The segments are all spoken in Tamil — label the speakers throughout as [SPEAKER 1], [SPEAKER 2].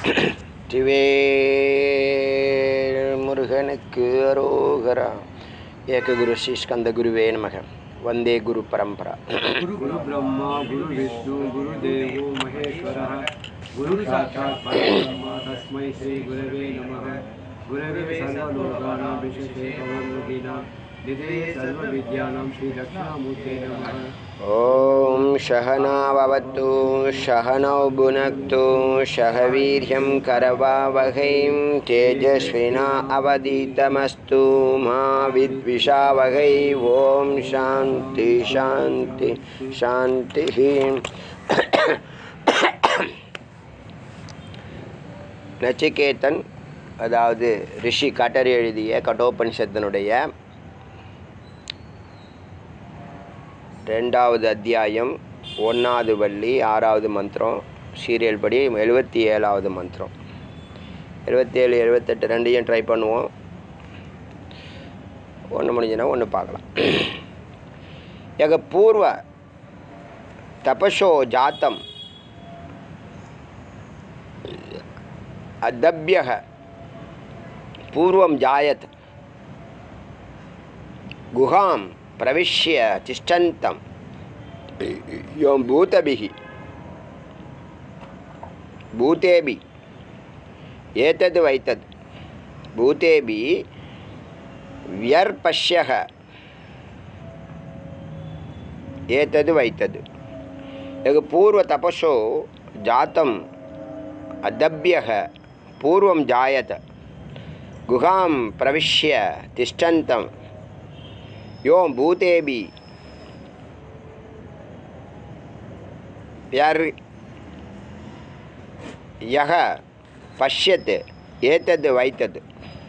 [SPEAKER 1] திவேல் முருகனுக்கு அரோகரா ஏக குரு ஸ்ரீ ஸ்கந்த குருவே நமக வந்தே குரு பரம்பரா
[SPEAKER 2] गुरु गुरु ब्रह्मा गुरु विष्णु गुरुदेवो महेश्वरः गुरु साक्षात् परब्रह्म तस्मै श्री गुरवे नमः गुरवे सर्वलोकानां विशेषे भवन्मुखीनां निधे सर्वविद्यानां श्रीदक्षिणामूर्ते नमः
[SPEAKER 1] ॐ सहनावतु सहनौ भुनक्तु सह वीर्यं करवावहैं तेजस्विना अवदितमस्तु मा विद्विषावहै ॐ शान्ति शान्ति शान्तिः நச்சிகேதன் அதாவது ரிஷி கட்டர் எழுதிய கட்டோபனிஷத்தினுடைய ரெண்டாவது அத்தியாயம் ஒன்றாவது வள்ளி ஆறாவது மந்திரம் சீரியல் படி எழுபத்தி ஏழாவது மந்திரம் எழுபத்தேழு எழுபத்தெட்டு ரெண்டையும் ட்ரை பண்ணுவோம் ஒன்று முடிஞ்சுன்னா ஒன்று பார்க்கலாம் எக பூர்வ தபசோ ஜாத்தம் அதபியக பூர்வம் ஜாயத் गुहां प्रविश्य तिष्ठन्तं यो भूतभिः भूतेभिः एतद् वैतद् भूतेभिः व्यर्पश्यः एतद् वैतद् यः पूर्वतपसो जातम् अदभ्यः पूर्वं जायत गुहां प्रविश्य तिष्ठन्तं यो भूतेऽपि यर् यः पश्यत् एतद् வைத்தது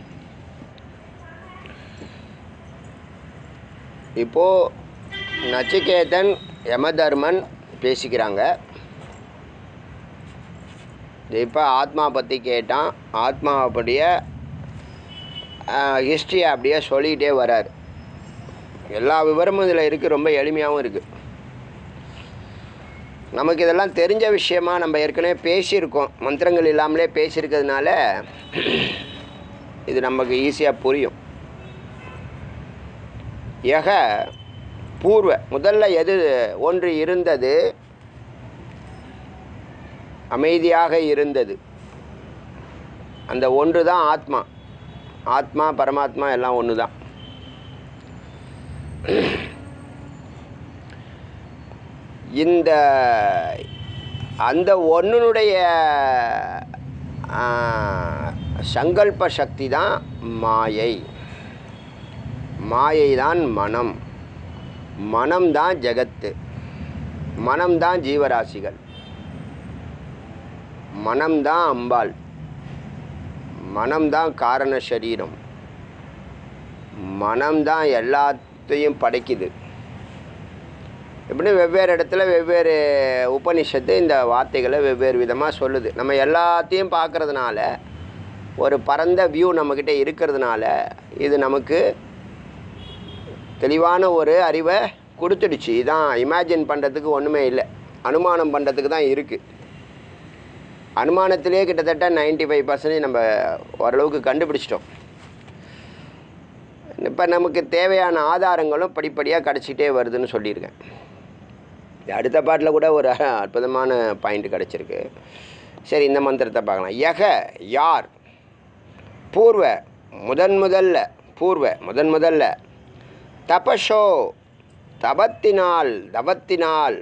[SPEAKER 1] இப்போது நச்சிகேதன் யமதர்மன் பேசிக்கிறாங்க இப்போ ஆத்மா பற்றி கேட்டான் ஆத்மாவுடைய ஹிஸ்ட்ரியை அப்படியே சொல்லிகிட்டே வரார் எல்லா விவரமும் இதில் இருக்குது ரொம்ப எளிமையாகவும் இருக்குது நமக்கு இதெல்லாம் தெரிஞ்ச விஷயமா நம்ம ஏற்கனவே பேசியிருக்கோம் மந்திரங்கள் இல்லாமலே பேசியிருக்கிறதுனால இது நமக்கு ஈஸியாக புரியும் யக பூர்வ முதல்ல எது ஒன்று இருந்தது அமைதியாக இருந்தது அந்த ஒன்று தான் ஆத்மா ஆத்மா பரமாத்மா எல்லாம் ஒன்று தான் இந்த அந்த ஒன்றுனுடைய சங்கல்ப சக்தி தான் மாயை மாயை தான் மனம் மனம்தான் ஜெகத்து மனம்தான் ஜீவராசிகள் மனம்தான் அம்பாள் மனம்தான் காரண சரீரம் மனம்தான் எல்லாத்தையும் படைக்குது இப்படி வெவ்வேறு இடத்துல வெவ்வேறு உபனிஷத்து இந்த வார்த்தைகளை வெவ்வேறு விதமாக சொல்லுது நம்ம எல்லாத்தையும் பார்க்கறதுனால ஒரு பரந்த வியூ நம்மக்கிட்ட இருக்கிறதுனால இது நமக்கு தெளிவான ஒரு அறிவை கொடுத்துடுச்சு இதான் இமேஜின் பண்ணுறதுக்கு ஒன்றுமே இல்லை அனுமானம் பண்ணுறதுக்கு தான் இருக்குது அனுமானத்திலே கிட்டத்தட்ட 95% ஃபைவ் பர்சன்டேஜ் நம்ம ஓரளவுக்கு கண்டுபிடிச்சிட்டோம் இப்போ நமக்கு தேவையான ஆதாரங்களும் படிப்படியாக கிடச்சிட்டே வருதுன்னு சொல்லியிருக்கேன் அடுத்த பாட்டில் கூட ஒரு அற்புதமான பாயிண்ட் கிடச்சிருக்கு சரி இந்த மந்திரத்தை பார்க்கலாம் யக யார் பூர்வ முதன் முதல்ல பூர்வ முதன் முதல்ல தபஷோ தபத்தினால் தவத்தினால்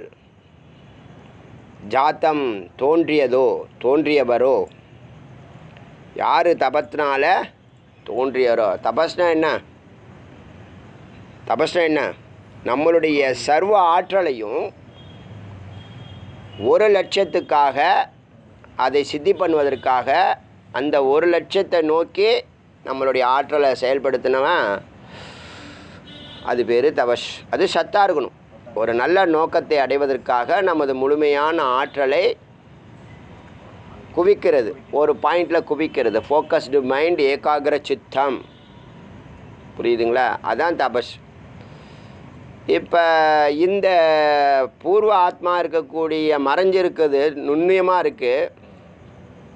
[SPEAKER 1] ஜாத்தம் தோன்றியதோ தோன்றியவரோ யார் தபத்தினால தோன்றியவரோ தபஸ்னா என்ன தபஸ்னா என்ன நம்மளுடைய சர்வ ஆற்றலையும் ஒரு லட்சத்துக்காக அதை சித்தி பண்ணுவதற்காக அந்த ஒரு லட்சத்தை நோக்கி நம்மளுடைய ஆற்றலை செயல்படுத்தினவன் அது பேர் தபஸ் அது சத்தாக இருக்கணும் ஒரு நல்ல நோக்கத்தை அடைவதற்காக நமது முழுமையான ஆற்றலை குவிக்கிறது ஒரு பாயிண்டில் குவிக்கிறது ஃபோக்கஸ்டு மைண்ட் ஏகாகிர சித்தம் புரியுதுங்களா அதான் தபஸ் இப்போ இந்த பூர்வ ஆத்மா இருக்கக்கூடிய மறைஞ்சிருக்குது நுண்ணியமாக இருக்குது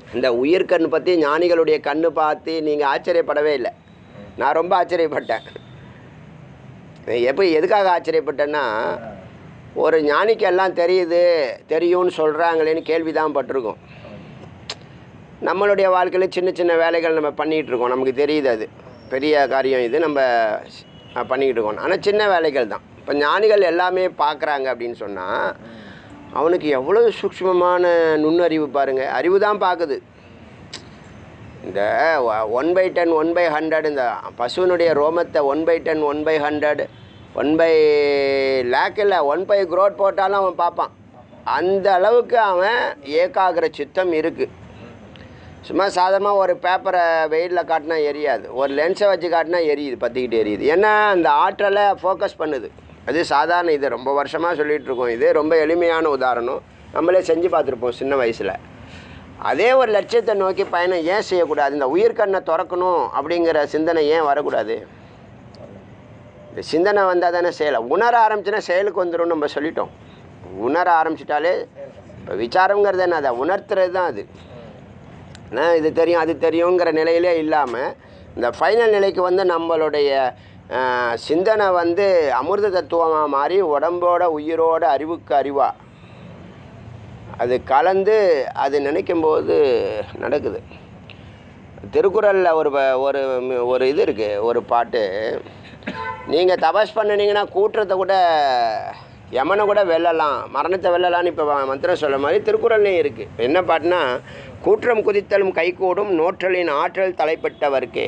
[SPEAKER 1] இந்த உயிர்கண் பற்றி ஞானிகளுடைய கண்ணு பார்த்து நீங்கள் ஆச்சரியப்படவே இல்லை நான் ரொம்ப ஆச்சரியப்பட்டேன் எப்போ எதுக்காக ஆச்சரியப்பட்டேன்னா ஒரு ஞானிக்கு எல்லாம் தெரியுது தெரியும்னு சொல்கிறாங்களேன்னு கேள்வி தான் பட்டிருக்கோம் நம்மளுடைய வாழ்க்கையில் சின்ன சின்ன வேலைகள் நம்ம பண்ணிகிட்டு இருக்கோம் நமக்கு தெரியுது அது பெரிய காரியம் இது நம்ம அஹ், பண்ணிக்கிட்டு இருக்கோம் ஆனால் சின்ன வேலைகள் தான் இப்போ ஞானிகள் எல்லாமே பார்க்குறாங்க அப்படின்னு சொன்னால் அவனுக்கு எவ்வளோ சூக்ஷ்மமான நுண்ணறிவு பாருங்கள் அறிவு தான் பார்க்குது இந்த one by ten one by hundred இந்த பசுவினுடைய ரோமத்தை one by ten one by hundred one by lakh இல்லை ஒன் பை குரோட் போட்டாலும் அவன் பார்ப்பான் அந்த அளவுக்கு அவன் ஏகாகிர சித்தம் இருக்குது சும்மா சாதாரணமாக ஒரு பேப்பரை வெயிலில் காட்டினா எரியாது ஒரு லென்ஸை வச்சு காட்டினா எரியுது பற்றிக்கிட்டு எரியுது ஏன்னா அந்த ஆற்றலை ஃபோக்கஸ் பண்ணுது அது சாதாரண இது ரொம்ப வருஷமாக சொல்லிகிட்டு இருக்கோம் இது ரொம்ப எளிமையான உதாரணம் நம்மளே செஞ்சு பார்த்துருப்போம் சின்ன வயசில் அதே ஒரு லட்சியத்தை நோக்கி பயணம் ஏன் செய்யக்கூடாது இந்த உயிர்கண்ணை திறக்கணும் அப்படிங்கிற சிந்தனை ஏன் வரக்கூடாது இந்த சிந்தனை வந்தால் தானே செயலை உணர ஆரம்பிச்சுன்னா செயலுக்கு வந்துடும் நம்ம சொல்லிட்டோம் உணர ஆரம்பிச்சிட்டாலே இப்போ விசாரங்கிறது என்ன அதை உணர்த்துறது தான் அது ஆனால் இது தெரியும் அது தெரியுங்கிற நிலையிலே இல்லாமல் இந்த ஃபைனல் நிலைக்கு வந்து நம்மளுடைய அஹ், சிந்தனை வந்து அமிர்த தத்துவமாக மாறி உடம்போட உயிரோட அறிவுக்கு அறிவா அது கலந்து அது நினைக்கும்போது நடக்குது திருக்குறளில் ஒரு ப- ஒரு மி- ஒரு இது இருக்குது ஒரு பாட்டு நீங்கள் தபஸ் பண்ணினீங்கன்னா கூற்றத்தை கூட யமனை கூட வெல்லலாம் மரணத்தை வெல்லலாம்னு இப்போ மந்திரம் சொல்ல மாதிரி திருக்குறள்லையும் இருக்குது என்ன பாட்டுனா கூற்றம் குதித்தலும் கைகூடும் நோற்றலின் ஆற்றல் தலைப்பட்டவர்க்கே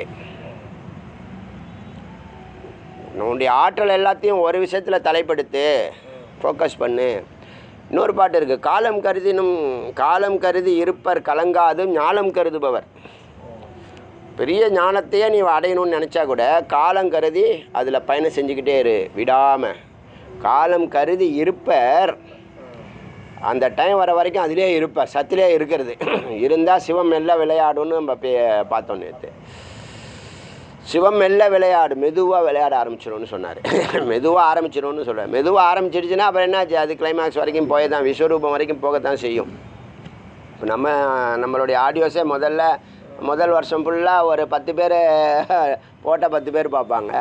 [SPEAKER 1] உன்னுடைய ஆற்றல் எல்லாத்தையும் ஒரு விஷயத்தில் தலைப்படுத்து ஃபோக்கஸ் பண்ணு இன்னொரு பாட்டு இருக்குது காலம் கருதினும் காலம் கருதி இருப்பர் கலங்காதும் ஞானம் கருதுபவர் பெரிய ஞானத்தையே நீ அடையணும்னு நினச்சா கூட காலம் கருதி அதில் பயணம் செஞ்சுக்கிட்டே இரு விடாமல் காலம் கருதி இருப்பர் அந்த டைம் வர வரைக்கும் அதிலே இருப்பார் சத்திலே இருக்கிறது இருந்தால் சிவம் மெல்ல விளையாடுன்னு நம்ம பே பார்த்தோம் நேற்று சிவம் மெல்ல விளையாடு மெதுவாக விளையாட ஆரம்பிச்சிடும்னு சொன்னார் மெதுவாக ஆரம்பிச்சிடும்னு சொல்கிறார் மெதுவாக ஆரம்பிச்சிடுச்சுன்னா அப்புறம் என்னாச்சு அது கிளைமேக்ஸ் வரைக்கும் போய் தான் விஸ்வரூபம் வரைக்கும் போகத்தான் செய்யும் இப்போ நம்ம நம்மளுடைய ஆடியோஸே முதல்ல முதல் வருஷம் ஃபுல்லாக ஒரு பத்து பேர் போட்ட பத்து பேர் பார்ப்பாங்க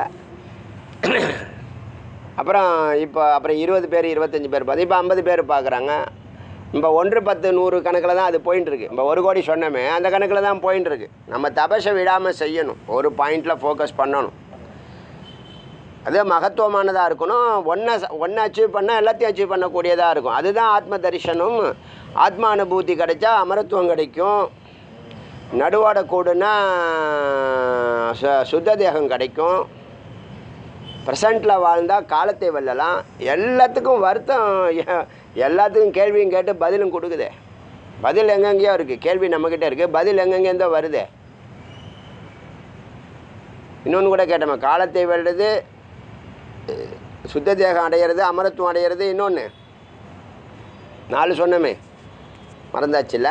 [SPEAKER 1] அப்புறம் இப்போ அப்புறம் இருபது பேர் இருபத்தஞ்சி பேர் பார்த்து இப்போ ஐம்பது பேர் பார்க்குறாங்க இப்போ ஒன்று பத்து நூறு கணக்கில் தான் அது போயின்னு இருக்கு இப்போ ஒரு கோடி சொன்னோமே அந்த கணக்கில் தான் போயின்னு இருக்கு நம்ம தபஸை விடாமல் செய்யணும் ஒரு பாயிண்டில் ஃபோக்கஸ் பண்ணணும் அது மகத்துவமானதாக இருக்கணும் ஒன்றை ஒன்றை அச்சீவ் பண்ணால் எல்லாத்தையும் அச்சீவ் பண்ணக்கூடியதாக இருக்கும் அதுதான் ஆத்ம தரிசனம் ஆத்ம அனுபூதி கிடைச்சா அமரத்துவம் கிடைக்கும் நடுவாட கூடுனா சு- சுத்த தேகம் கிடைக்கும் ப்ரெசண்ட்டில் வாழ்ந்தால் காலத்தை வெல்லலாம் எல்லாத்துக்கும் வருத்தம் எ- எல்லாத்துக்கும் கேள்வியும் கேட்டு பதிலும் கொடுக்குதே பதில் எங்கெங்கேயோ இருக்குது கேள்வி நம்மக்கிட்ட இருக்குது பதில் எங்கெங்கேருந்தோ வருதே இன்னொன்று கூட கேட்டோமே காலத்தை வெல்றது அஹ், சுத்த தேகம் அடையிறது அமரத்துவம் அடையிறது இன்னொன்று நாலு சொன்னமே மறந்தாச்சுல்ல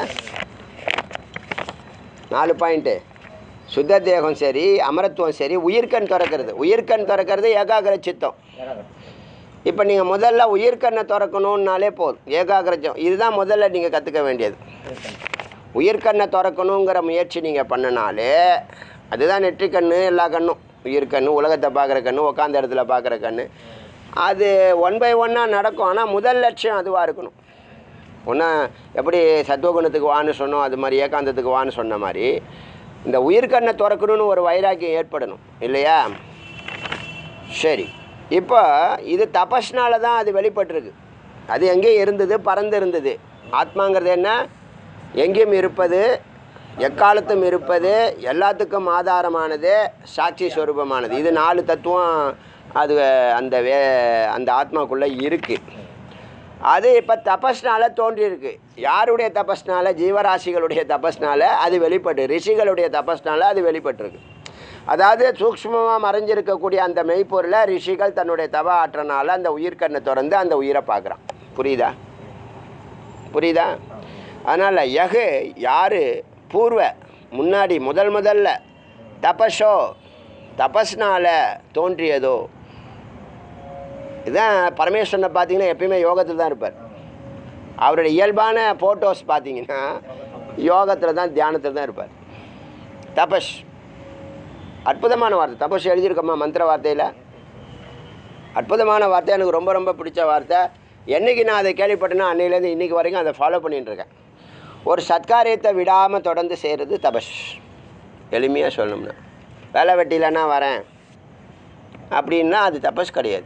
[SPEAKER 1] நாலு பாயிண்ட்டு சுத்த தேகம் சரி அமரத்துவம் சரி உயிர்க்கண் திறக்கிறது உயிர்க்கண் திறக்கிறது ஏகாகிர சித்தம் இப்போ நீங்கள் முதல்ல உயிர்க்கண்ணை திறக்கணுன்னாலே போதும் ஏகாகிரஜம் இதுதான் முதல்ல நீங்கள் கற்றுக்க வேண்டியது உயிர்க்கண்ணை திறக்கணுங்கிற முயற்சி நீங்கள் பண்ணினாலே அதுதான் நெற்றிக்கண்ணு எல்லா கண்ணும் உயிர்க்கண்ணு உலகத்தை பார்க்குற கண்ணு உட்காந்த இடத்துல பார்க்குற கண்ணு அது ஒன் பை ஒன்னாக நடக்கும் ஆனால் முதல் லட்சியம் அதுவாக இருக்கணும் ஒன்றா எப்படி சத்துவகுணத்துக்கு வான்னு சொன்னோம் அது மாதிரி ஏகாந்தத்துக்கு வான்னு சொன்ன மாதிரி இந்த உயிர்க்கண்ணை திறக்கணும்னு ஒரு வைராக்கியம் ஏற்படணும் இல்லையா சரி இப்போ இது தபஸ்னால தான் அது வெளிப்பட்டிருக்கு அது எங்கேயும் இருந்தது பறந்து இருந்தது ஆத்மாங்கிறது என்ன எங்கேயும் இருப்பது எக்காலத்தும் இருப்பது எல்லாத்துக்கும் ஆதாரமானது சாட்சி ஸ்வரூபமானது இது நாலு தத்துவம் அது அந்த வே அந்த ஆத்மாக்குள்ளே இருக்குது அது இப்போ தபஸ்னால தோன்றியிருக்கு யாருடைய தபஸ்னால ஜீவராசிகளுடைய தபஸ்னால அது வெளிப்பட்டு ரிஷிகளுடைய தபஸ்னால அது வெளிப்பட்டிருக்கு அதாவது சூக்ஷ்மமாக மறைஞ்சிருக்கக்கூடிய அந்த மெய்ப்பொருளை ரிஷிகள் தன்னுடைய தவ ஆற்றனால அந்த உயிர்க்கண்ணை திறந்து அந்த உயிரை பார்க்குறான் புரியுதா புரியுதா அதனால் யகு யார் பூர்வ முன்னாடி முதல் முதல்ல தபஸோ தபஸ்னால தோன்றியதோ இதான் பரமேஸ்வரனை பார்த்தீங்கன்னா எப்பயுமே யோகத்தில் தான் இருப்பார் அவருடைய இயல்பான ஃபோட்டோஸ் பார்த்தீங்கன்னா யோகத்தில் தான் தியானத்தில் தான் இருப்பார் தபஸ் அற்புதமான வார்த்தை தபஸ் எழுதியிருக்கோமா மந்திர வார்த்தையில் அற்புதமான வார்த்தை எனக்கு ரொம்ப ரொம்ப பிடிச்ச வார்த்தை என்னைக்கு நான் அதை கேள்விப்பட்டேனோ அன்னையிலேருந்து இன்றைக்கி வரைக்கும் அதை ஃபாலோ பண்ணிட்டு இருக்கேன் ஒரு சத்காரியத்தை விடாமல் தொடர்ந்து செய்கிறது தபஸ் எளிமையாக சொல்லணும்னா வேலை வெட்டிலன்னா வரேன் அப்படின்னா அது தபஸ் கிடையாது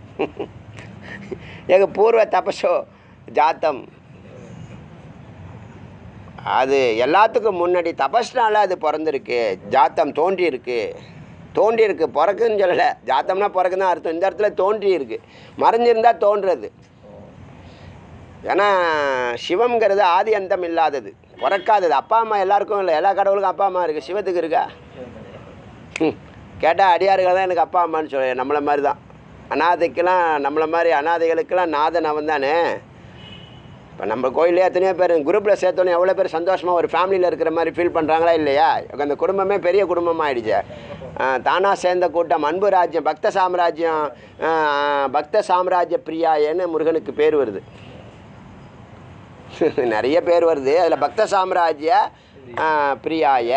[SPEAKER 1] எங்கள் பூர்வ தபஸோ ஜாத்தம் அது எல்லாத்துக்கும் முன்னாடி தபஸ்னால அது பிறந்திருக்கு ஜாத்தம் தோன்றி இருக்கு தோன்றி இருக்கு பிறக்குன்னு சொல்லலை ஜாத்தம்னா பிறக்குன்னு தான் அர்த்தம் இந்த இடத்துல தோன்றி இருக்கு மறைஞ்சிருந்தா தோன்றது ஏன்னா சிவம்ங்கிறது ஆதி அந்தம் இல்லாதது பிறக்காதது அப்பா அம்மா எல்லாருக்கும் இல்லை எல்லா கடவுளுக்கும் அப்பா அம்மா இருக்குது சிவத்துக்கு இருக்கா கேட்டால் அடியார்கள் தான் எனக்கு அப்பா அம்மான்னு சொல்ல நம்மளை மாதிரி தான் அனாதைக்கெல்லாம் நம்மளை மாதிரி அனாதைகளுக்கெல்லாம் நாதன் அவன் தானே இப்போ நம்ம கோயிலே எத்தனையோ பேர் குரூப்பில் சேர்த்தோன்னே எவ்வளோ பேர் சந்தோஷமாக ஒரு ஃபேமிலியில் இருக்கிற மாதிரி ஃபீல் பண்ணுறாங்களா இல்லையா அந்த குடும்பமே பெரிய குடும்பமாக ஆயிடுச்சு தானாக சேர்ந்த கூட்டம் அன்பு ராஜ்யம் பக்த சாம்ராஜ்யம் ஆஹ், பக்த சாம்ராஜ்ய பிரியாயன்னு முருகனுக்கு பேர் வருது நிறைய பேர் வருது அதில் பக்த சாம்ராஜ்ய ஆஹ், பிரியாய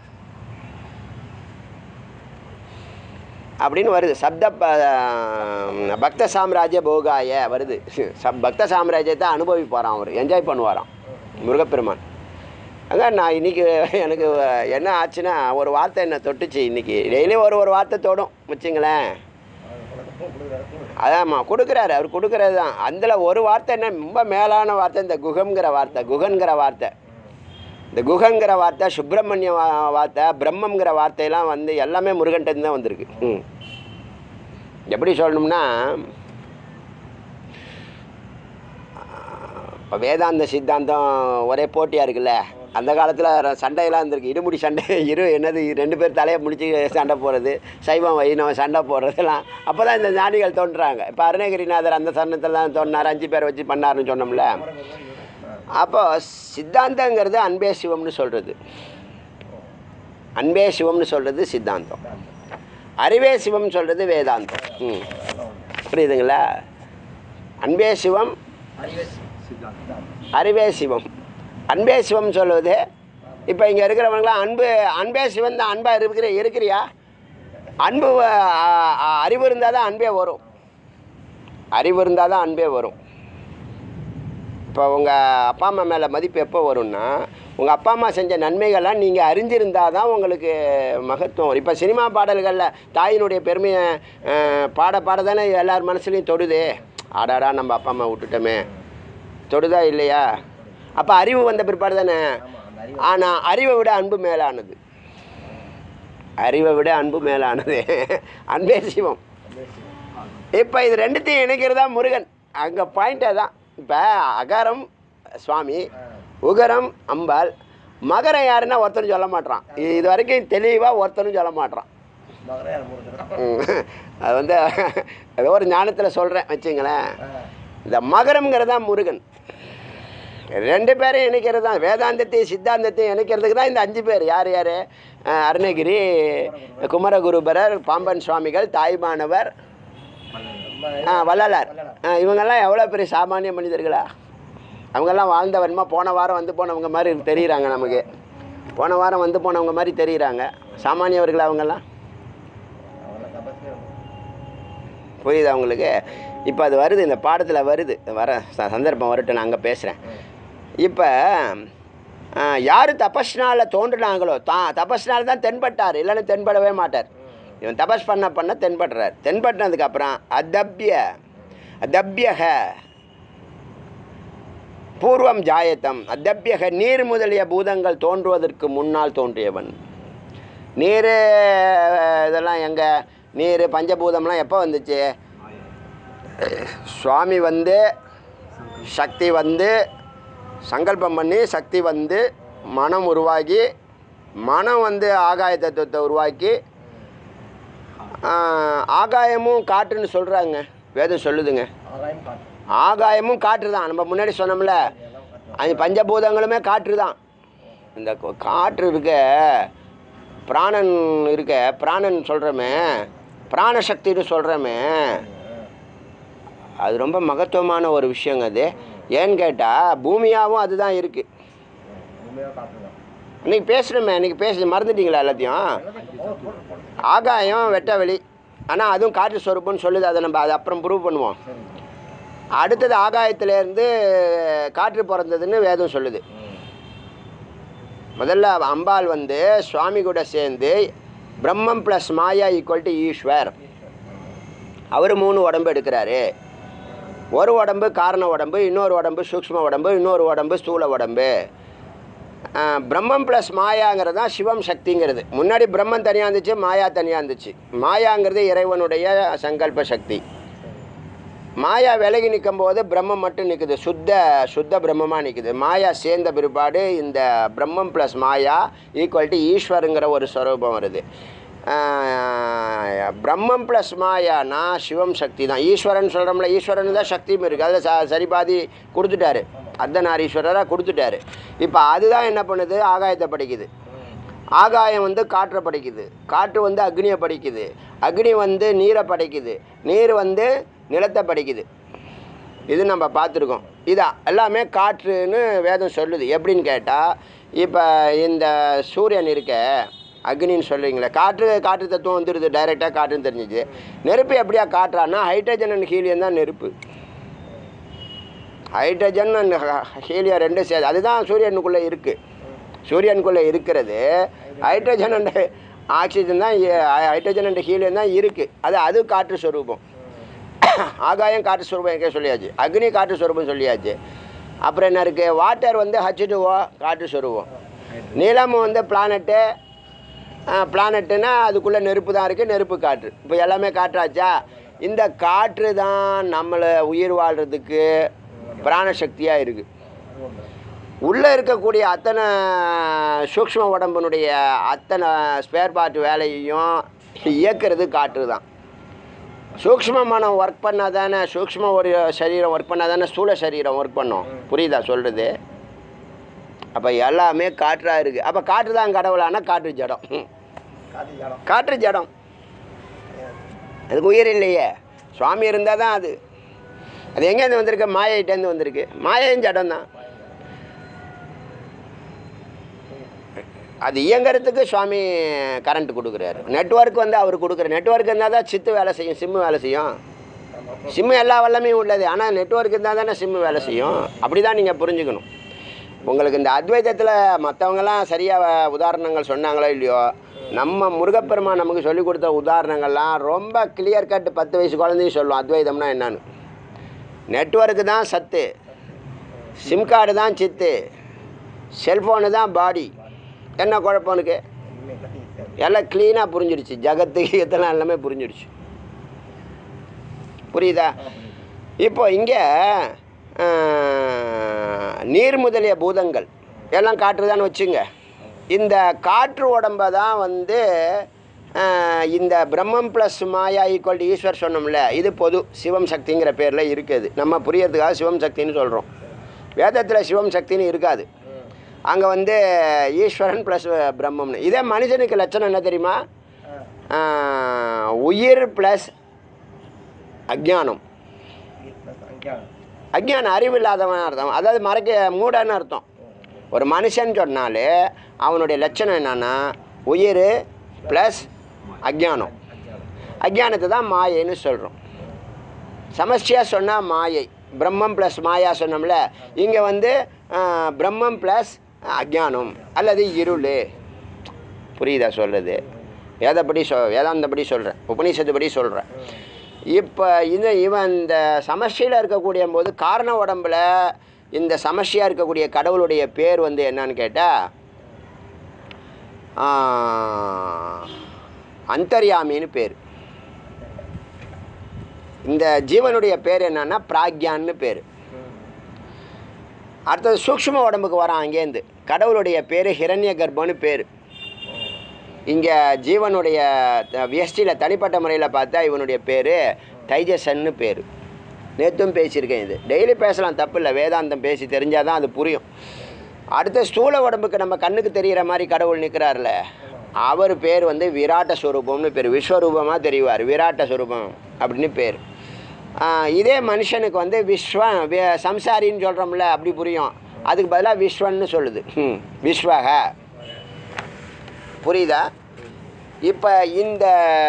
[SPEAKER 1] அப்படின்னு வருது சப்த ப- பக்த சாம்ராஜ்ய போகாய வருது சப் பக்த சாம்ராஜ்யத்தை அனுபவிப்பாராம் அவர் என்ஜாய் பண்ணுவாராம் முருகப்பெருமான் அங்க நான் இன்னைக்கு எனக்கு என்ன ஆச்சுன்னா ஒரு வார்த்தை என்னை தொட்டுச்சு இன்னைக்கு டெய்லியும் ஒரு ஒரு வார்த்தை தொடும் வச்சுங்களேன் அதாம்மா கொடுக்குறாரு அவர் கொடுக்குறது தான் அதில் ஒரு வார்த்தை என்ன ரொம்ப மேலான வார்த்தை இந்த குகம்ங்கிற வார்த்தை குகன்கிற வார்த்தை இந்த குகங்கிற வார்த்தை சுப்பிரமணிய வா- வார்த்தை பிரம்மங்கிற வார்த்தையெல்லாம் வந்து எல்லாமே முருகன்ட்டு தான் வந்திருக்கு ம் எப்படி சொல்லணும்னா இப்போ வேதாந்த சித்தாந்தம் ஒரே போட்டியாக இருக்குல்ல அந்த காலத்தில் சண்டையெல்லாம் இருந்திருக்கு இருமுடி சண்டை இரு என்னது ரெண்டு பேர் தலையை முடிச்சு சண்டை போடுறது சைவம் வைணவம் சண்டை போடுறதெல்லாம் அப்போ தான் இந்த ஞானிகள் தோன்றுறாங்க இப்போ அருணகிரிநாதர் அந்த சரணத்தில் தான் தோன்றினார் அஞ்சு பேர் வச்சு பண்ணாருன்னு சொன்னோம்ல அப்போ சித்தாந்தங்கிறது அன்பே சிவம்னு சொல்கிறது அன்பே சிவம்னு சொல்கிறது சித்தாந்தம் அறிவே சிவம் சொல்கிறது வேதாந்தம் ம் புரியுதுங்களா அன்பே சிவம் அறிவே சிவம் அன்பே சிவம் சொல்லுவது இப்போ இங்கே இருக்கிறவங்களாம் அன்பு அன்பே சிவன் தான் அன்பாக இருக்கிற இருக்கிறியா அன்பு அ- அ- அறிவு இருந்தால் தான் அன்பே வரும் அறிவு இருந்தால் தான் அன்பே வரும் இப்போ உங்கள் அப்பா அம்மா மேலே மதிப்பு எப்போ வரும்னா உங்கள் அப்பா அம்மா செஞ்ச நன்மைகள்லாம் நீங்கள் அறிஞ்சிருந்தால் தான் உங்களுக்கு மகத்துவம் வரும் இப்போ சினிமா பாடல்களில் தாயினுடைய பெருமையை அஹ், பாட பாட தானே எல்லார் மனசுலையும் தொடுது ஆடாடா நம்ம அப்பா அம்மா விட்டுட்டோமே தொடுதா இல்லையா அப்போ அறிவு வந்த பிற்பாடு தானே ஆனால் அறிவை விட அன்பு மேலானது அறிவை விட அன்பு மேலானது அன்பே சிவம் இப்போ இது ரெண்டுத்தையும் இணைக்கிறதா முருகன் அங்கே பாயிண்டே தான் இப்போ அகரம் சுவாமி உகரம் அம்பாள் மகரம் யாருன்னா ஒருத்தரும் சொல்ல மாட்றான் இது வரைக்கும் தெளிவாக ஒருத்தரும் சொல்ல மாட்றான் ம். அது வந்து ஏதோ ஒரு ஞானத்தில் சொல்கிறேன் வச்சுங்களேன் இந்த மகரம்ங்கிறது தான் முருகன் ரெண்டு பேரையும் இணைக்கிறது தான் வேதாந்தத்தையும் சித்தாந்தத்தையும் இணைக்கிறதுக்கு தான் இந்த அஞ்சு பேர் யார் யார் அருணகிரி குமரகுருபரர் பாம்பன் சுவாமிகள் தாய்மானவர் ஆ வள்ளலார் ஆ, இவங்கெல்லாம் எவ்வளோ பெரிய சாமானிய மனிதர்களா அவங்கெல்லாம் வாழ்ந்தவன்மா போன வாரம் வந்து போனவங்க மாதிரி தெரியுறாங்க நமக்கு போன வாரம் வந்து போனவங்க மாதிரி தெரியுறாங்க சாமானியவர்கள் அவங்கெல்லாம் புரியுதா உங்களுக்கு இப்போ அது வருது இந்த பாடத்தில் வருது வர ச- சந்தர்ப்பம் வரட்டும் நான் அங்கே பேசுகிறேன் இப்போ யார் தபஸ்னால தோன்றுனாங்களோ தான் தபஸ்னால தான் தென்பட்டார் இல்லைன்னா தென்படவே மாட்டார் இவன் தபஸ் பண்ண பண்ண தென்படுறார் தென்பட்டதுக்கப்புறம் அதப்ய அதப்யக பூர்வம் ஜாயத்தம் அதப்யக நீர் முதலிய பூதங்கள் தோன்றுவதற்கு முன்னால் தோன்றியவன் நீர் இதெல்லாம் எங்கே நீர் பஞ்சபூதம்லாம் எப்போ வந்துச்சு சுவாமி வந்து சக்தி வந்து சங்கல்பம் பண்ணி சக்தி வந்து மனம் உருவாகி மனம் வந்து ஆகாய தத்துவத்தை உருவாக்கி ஆஹ், ஆகாயமும் காற்றுன்னு சொல்கிறாங்க வேதம் சொல்லுதுங்க ஆகாயமும் காற்று தான் நம்ம முன்னாடி சொன்னோம்ல அது பஞ்சபூதங்களுமே காற்று தான் இந்த கா- காற்று இருக்க பிராணன் இருக்க பிராணன் சொல்கிறோமே பிராணசக்தின்னு சொல்கிறோமே அது ரொம்ப மகத்துவமான ஒரு விஷயங்க அது ஏன்னு கேட்டால் பூமியாகவும் அதுதான் இருக்குது
[SPEAKER 3] உண்மையாக காட்டுதான்
[SPEAKER 1] இன்னைக்கு பேசுகிறோமே இன்னைக்கு பேச மறந்துட்டீங்களா எல்லாத்தையும் ஆகாயம் வெட்ட வெளி ஆனால் அதுவும் காற்று சொரூபம்னு சொல்லுது அதை நம்ம அதை அப்புறம் ப்ரூவ் பண்ணுவோம்
[SPEAKER 3] சரி
[SPEAKER 1] அடுத்தது ஆகாயத்திலேருந்து காற்று பிறந்ததுன்னு வேதம் சொல்லுது முதல்ல அம்பாள் வந்து சுவாமி கூட சேர்ந்து பிரம்மம் ப்ளஸ் மாயா ஈக்குவல் டு ஈஸ்வர் அவர் மூணு உடம்பு எடுக்கிறாரு ஒரு உடம்பு காரண உடம்பு இன்னொரு உடம்பு சூக்ஷ்ம உடம்பு இன்னொரு உடம்பு ஸ்தூல உடம்பு ஆஹ், பிரம்மம் ப்ளஸ் மாயாங்கிறது தான் சிவம் சக்திங்கிறது முன்னாடி பிரம்மன் தனியாக இருந்துச்சு மாயா தனியாக இருந்துச்சு மாயாங்கிறது இறைவனுடைய சங்கல்ப சக்தி மாயா விலகி நிற்கும் போது பிரம்மம் மட்டும் நிற்குது சுத்த சுத்த பிரம்மமாக நிற்குது மாயா சேர்ந்த பிற்பாடு இந்த பிரம்மம் ப்ளஸ் மாயா ஈக்குவல் டு ஈஸ்வருங்கிற ஒரு ஸ்வரூபம் வருது ஆஹ், பிரம்மம் ப்ளஸ் மாயானா சிவம் சக்தி தான் ஈஸ்வரன் சொல்கிறோம்ல ஈஸ்வரன் தான் சக்தியும் இருக்குது அதில் ச சரிபாதி கொடுத்துட்டாரு அர்த்தநாரீஸ்வரராக கொடுத்துட்டாரு இப்போ அதுதான் என்ன பண்ணுது ஆகாயத்தை படிக்குது ஆகாயம் வந்து காற்றை படைக்குது காற்று வந்து அக்னியை படைக்குது அக்னி வந்து நீரை படைக்குது நீர் வந்து நிலத்தை படைக்குது இது நம்ம பார்த்துருக்கோம் இதா எல்லாமே காற்றுன்னு வேதம் சொல்லுது எப்படின்னு கேட்டால் இப்போ இந்த சூரியன் இருக்க அக்னின்னு சொல்லுவீங்களே காற்று காற்று தத்துவம் வந்துடுது டைரெக்டாக காற்றுன்னு தெரிஞ்சிச்சு நெருப்பு எப்படியா காட்டுறான்னா ஹைட்ரஜன் அண்ட் ஹீலியம் தான் நெருப்பு ஹைட்ரஜன் அண்ட் ஹீலியம் ரெண்டும் சேர்ந்து அதுதான் சூரியனுக்குள்ளே இருக்குது சூரியனுக்குள்ளே இருக்கிறது ஹைட்ரஜன் அண்ட் ஆக்சிஜன் தான் ஹைட்ரஜன் அண்ட் ஹீலியம் தான் இருக்குது அது அது காற்று ஸ்வரூபம் ஆகாயம் காற்று ஸ்வரூபம் எங்கே சொல்லியாச்சு அக்னி காற்று ஸ்வரூபம் சொல்லியாச்சு அப்புறம் என்ன இருக்குது வாட்டர் வந்து ஹச்சுடுவோ காற்று ஸ்வரூபம் நீளம் வந்து பிளானட்டு பிளானட்டுனா அதுக்குள்ளே நெருப்பு தான் இருக்குது நெருப்பு காற்று இப்போ எல்லாமே காற்றாச்சா இந்த காற்று தான் நம்மளை உயிர் வாழ்கிறதுக்கு பிராணசக்தியாக இருக்குது உள்ளே இருக்கக்கூடிய அத்தனை சூக்ஷ்ம உடம்பினுடைய அத்தனை ஸ்பேர் பார்ட் வேலையையும் இயக்கிறது காற்று தான் சூக்ஷ்ம மனம் ஒர்க் பண்ணால் தானே சூக்ஷ்ம ஒரு சரீரம் ஒர்க் பண்ணால் தானே ஸ்தூல சரீரம் ஒர்க் பண்ணும் புரியுதா சொல்கிறது அப்போ எல்லாமே காற்றாக இருக்குது அப்போ காற்று தான் கடவுளானா காற்று ஜடம் ம்.
[SPEAKER 3] காதி ஜடம்
[SPEAKER 1] காற்று ஜடம் அதுக்கு உயிர் இல்லையே சுவாமி இருந்தால் தான் அது அது எங்கேருந்து வந்திருக்கு மாயைட்டேருந்து வந்திருக்கு மாயையும் ஜடம் தான் அது இயங்குறதுக்கு சுவாமி கரண்ட் கொடுக்குறாரு நெட்வொர்க் வந்து அவர் கொடுக்குற நெட்வொர்க் இருந்தால் தான் சித்து வேலை செய்யும் சிம்மு வேலை செய்யும் சிம்மு எல்லா வல்லமையும் உள்ளது ஆனால் நெட்வொர்க் இருந்தால் தானே சிம்மு வேலை செய்யும் அப்படி தான் நீங்கள் புரிஞ்சுக்கணும் உங்களுக்கு இந்த அத்வைதத்தில் மற்றவங்கெல்லாம் சரியாக உதாரணங்கள் சொன்னாங்களோ இல்லையோ நம்ம முருகப்பெருமான் நமக்கு சொல்லிக் கொடுத்த உதாரணங்கள்லாம் ரொம்ப கிளியர் கட் பத்து வயசு குழந்தையும் சொல்லும் அத்வைதம்னா என்னன்னு நெட்வொர்க்கு தான் சத்து சிம் கார்டு தான் சித்து செல்ஃபோனு தான் பாடி என்ன குழப்பனுக்கு எல்லாம் க்ளீனாக புரிஞ்சிடுச்சு ஜகத்துக்கு இதெல்லாம் எல்லாமே புரிஞ்சிடுச்சு புரியுதா இப்போ இங்கே நீர் முதலிய பூதங்கள் எல்லாம் காற்று வச்சுங்க இந்த காற்று உடம்பை தான் வந்து ஆஹ், இந்த பிரம்மம் ப்ளஸ் மாயா ஈக்குவல் ஈஸ்வர் சொன்னோம்ல இது பொது சிவம் சக்திங்கிற பேரில் இருக்குது நம்ம புரியறதுக்காக சிவம் சக்தின்னு சொல்கிறோம் வேதத்தில் சிவம் சக்தின்னு இருக்காது அங்கே வந்து ஈஸ்வரன் ப்ளஸ் பிரம்மம்னு இதே மனுஷனுக்கு லட்சணம் என்ன தெரியுமா ஆஹ், உயிர் ப்ளஸ் அஜ்ஞானம் அஜ்ஞானம் அறிவு இல்லாதவன் அர்த்தம் அதாவது மறைக்க மூடன்னு அர்த்தம் ஒரு மனுஷன் சொன்னாலே அவனுடைய லட்சணம் என்னன்னா உயிர் ப்ளஸ் அஜ்ஞானம் அஜ்ஞானத்தை தான் மாயைன்னு சொல்கிறோம் சமஸ்டியாக சொன்னால் மாயை பிரம்மம் ப்ளஸ் மாயா சொன்னோம்ல இங்கே வந்து ஆஹ், பிரம்மம் ப்ளஸ் அஜ்ஞானம் அல்லது இருள் புரியுதா சொல்கிறது வேதப்படி சொ வேதாந்தப்படி சொல்கிறேன் உபநிஷத்துப்படி சொல்கிறேன் இப்போ இந்த இவன் இந்த சமஷ்டியில் இருக்கக்கூடிய போது காரண உடம்புல இந்த சமஷ்டியாக இருக்கக்கூடிய கடவுளுடைய பேர் வந்து என்னன்னு கேட்டால் அந்தர்யாமின்னு பேர் இந்த ஜீவனுடைய பேர் என்னன்னா பிராக்யான்னு பேர் அடுத்தது சூக்ஷ்ம உடம்புக்கு வரான் அங்கேருந்து கடவுளுடைய பேர் ஹிரண்ய கர்ப்பன்னு பேர் இங்கே ஜீவனுடைய வியஷ்டியில் தனிப்பட்ட முறையில் பார்த்தா இவனுடைய பேர் தைஜசன்னு பேர் நேற்றும் பேசியிருக்கேன் இது டெய்லி பேசலாம் தப்பு இல்லை வேதாந்தம் பேசி தெரிஞ்சால் தான் அது புரியும் அடுத்த ஸ்தூல உடம்புக்கு நம்ம கண்ணுக்கு தெரிகிற மாதிரி கடவுள் நிற்கிறார்ல அவர் பேர் வந்து விராட்ட ஸ்வரூபம்னு பேர் விஸ்வரூபமாக தெரிவார் விராட்ட ஸ்வரூபம் அப்படின்னு பேர் இதே மனுஷனுக்கு வந்து விஸ்வ வி- சம்சாரின்னு சொல்கிறோம்ல அப்படி புரியும் அதுக்கு பதிலாக விஸ்வன்னு சொல்லுது ம், விஸ்வக புரியுதா இப்போ இந்த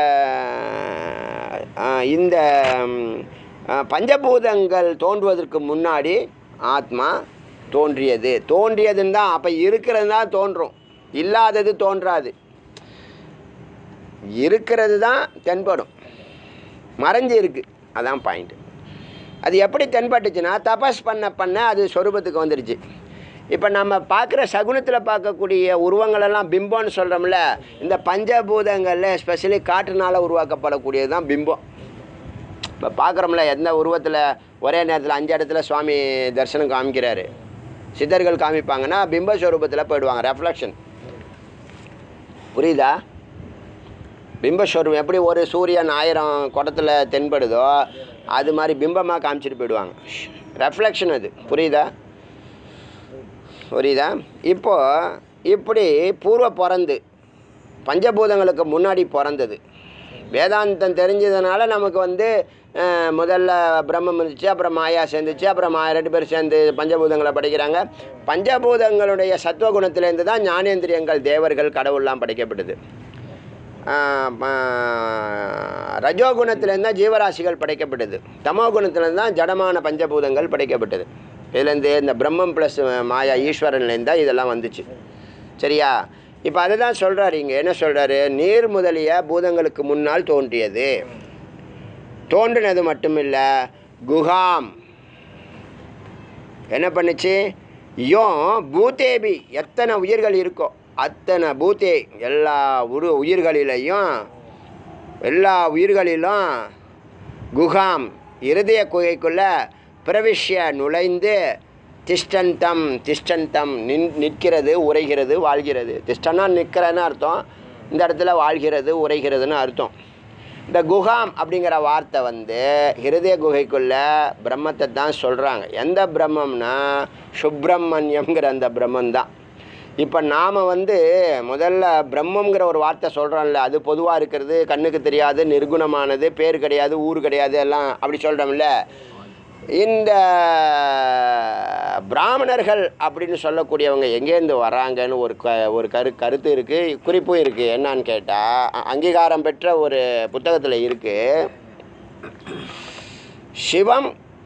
[SPEAKER 1] ஆ, இந்த ம், ஆ, பஞ்சபூதங்கள் தோன்றுவதற்கு முன்னாடி ஆத்மா தோன்றியது தோன்றியதுன்னு தான் அப்போ இருக்கிறது தான் தோன்றும் இல்லாதது தோன்றாது இருக்கிறது தான் தென்படும் மறைஞ்சு இருக்கு அதான் பாயிண்ட் அது எப்படி தென்பட்டுச்சுன்னா தபஸ் பண்ண பண்ண அது சொரூபத்துக்கு வந்துடுச்சு இப்போ நம்ம பார்க்குற சகுனத்தில் பார்க்கக்கூடிய உருவங்களெல்லாம் பிம்பம்னு சொல்கிறோம்ல இந்த பஞ்சபூதங்களில் எஸ்பெஷலி காற்றுனால உருவாக்கப்படக்கூடியது தான் பிம்பம் இப்போ பார்க்குறோம்ல எந்த உருவத்தில் ஒரே நேரத்தில் அஞ்சு இடத்துல சுவாமி தரிசனம் காமிக்கிறாரு சித்தர்கள் காமிப்பாங்கன்னா பிம்பஸ்வரூபத்தில் போயிடுவாங்க ரெஃப்ளெக்ஷன் புரியுதா பிம்பஸ்வரூபம் எப்படி ஒரு சூரியன் ஆயிரம் குடத்தில் தென்படுதோ அது மாதிரி பிம்பமாக காமிச்சிட்டு போயிடுவாங்க ரெஃப்ளெக்ஷன் அது புரியுதா புரியுதா இப்போ இப்படி பூர்வ பிறந்து பஞ்சபூதங்களுக்கு முன்னாடி பிறந்தது வேதாந்தம் தெரிஞ்சதுனால நமக்கு வந்து அஹ், முதல்ல பிரம்மம் இருந்துச்சு அப்புறம் மாயா சேர்ந்துச்சு அப்புறம் மாயா ரெண்டு பேரும் சேர்ந்து பஞ்சபூதங்களை படிக்கிறாங்க பஞ்சபூதங்களுடைய சத்துவகுணத்திலேருந்து தான் ஞானேந்திரியங்கள் தேவர்கள் கடவுள்லாம் படைக்கப்பட்டது ஆஹ் ம- ரஜோகுணத்திலேருந்து தான் ஜீவராசிகள் படைக்கப்பட்டது தமோ குணத்திலேருந்து தான் ஜடமான பஞ்சபூதங்கள் படைக்கப்பட்டது இதுலேருந்து இந்த பிரம்மம் ப்ளஸ் மாயா ஈஸ்வரன்லேருந்து தான் இதெல்லாம் வந்துச்சு சரியா இப்போ அதை தான் சொல்கிறாரு இங்கே என்ன சொல்கிறாரு நீர் முதலிய பூதங்களுக்கு முன்னால் தோன்றியது தோன்றினது மட்டுமில்லை குகாம் என்ன பண்ணுச்சு யோம் பூதேபி எத்தனை உயிர்கள் இருக்கோ அத்தனை பூத்தே எல்லா உரு உயிர்களிலையும் எல்லா உயிர்களிலும் குகாம் இருதய குகைக்குள்ள பிரவிஷ்ய நுழைந்து திஷ்டந்தம் திஷ்டந்தம் நின் நிற்கிறது உரைகிறது வாழ்கிறது திஷ்டனா நிற்கிறன்னு அர்த்தம் இந்த இடத்துல வாழ்கிறது உரைகிறதுன்னு அர்த்தம் இந்த குகாம் அப்படிங்கிற வார்த்தை வந்து ஹிருதய குகைக்குள்ள பிரம்மத்தை தான் சொல்கிறாங்க எந்த பிரம்மம்னா சுப்பிரமணியம்ங்கிற அந்த பிரம்மம் தான் இப்போ நாம் வந்து முதல்ல பிரம்மங்கிற ஒரு வார்த்தை சொல்கிறோம்ல அது பொதுவாக இருக்கிறது கண்ணுக்கு தெரியாது நிர்குணமானது பேர் கிடையாது ஊர் கிடையாது எல்லாம் அப்படி சொல்கிறோம்ல இந்த பிராமணர்கள் அப்படின்னு சொல்லக்கூடியவங்க எங்கேருந்து வராங்கன்னு ஒரு க ஒரு கரு கருத்து இருக்குது குறிப்பும் இருக்குது என்னன்னு கேட்டால் அங்கீகாரம் பெற்ற ஒரு புத்தகத்தில் இருக்குது சிவம்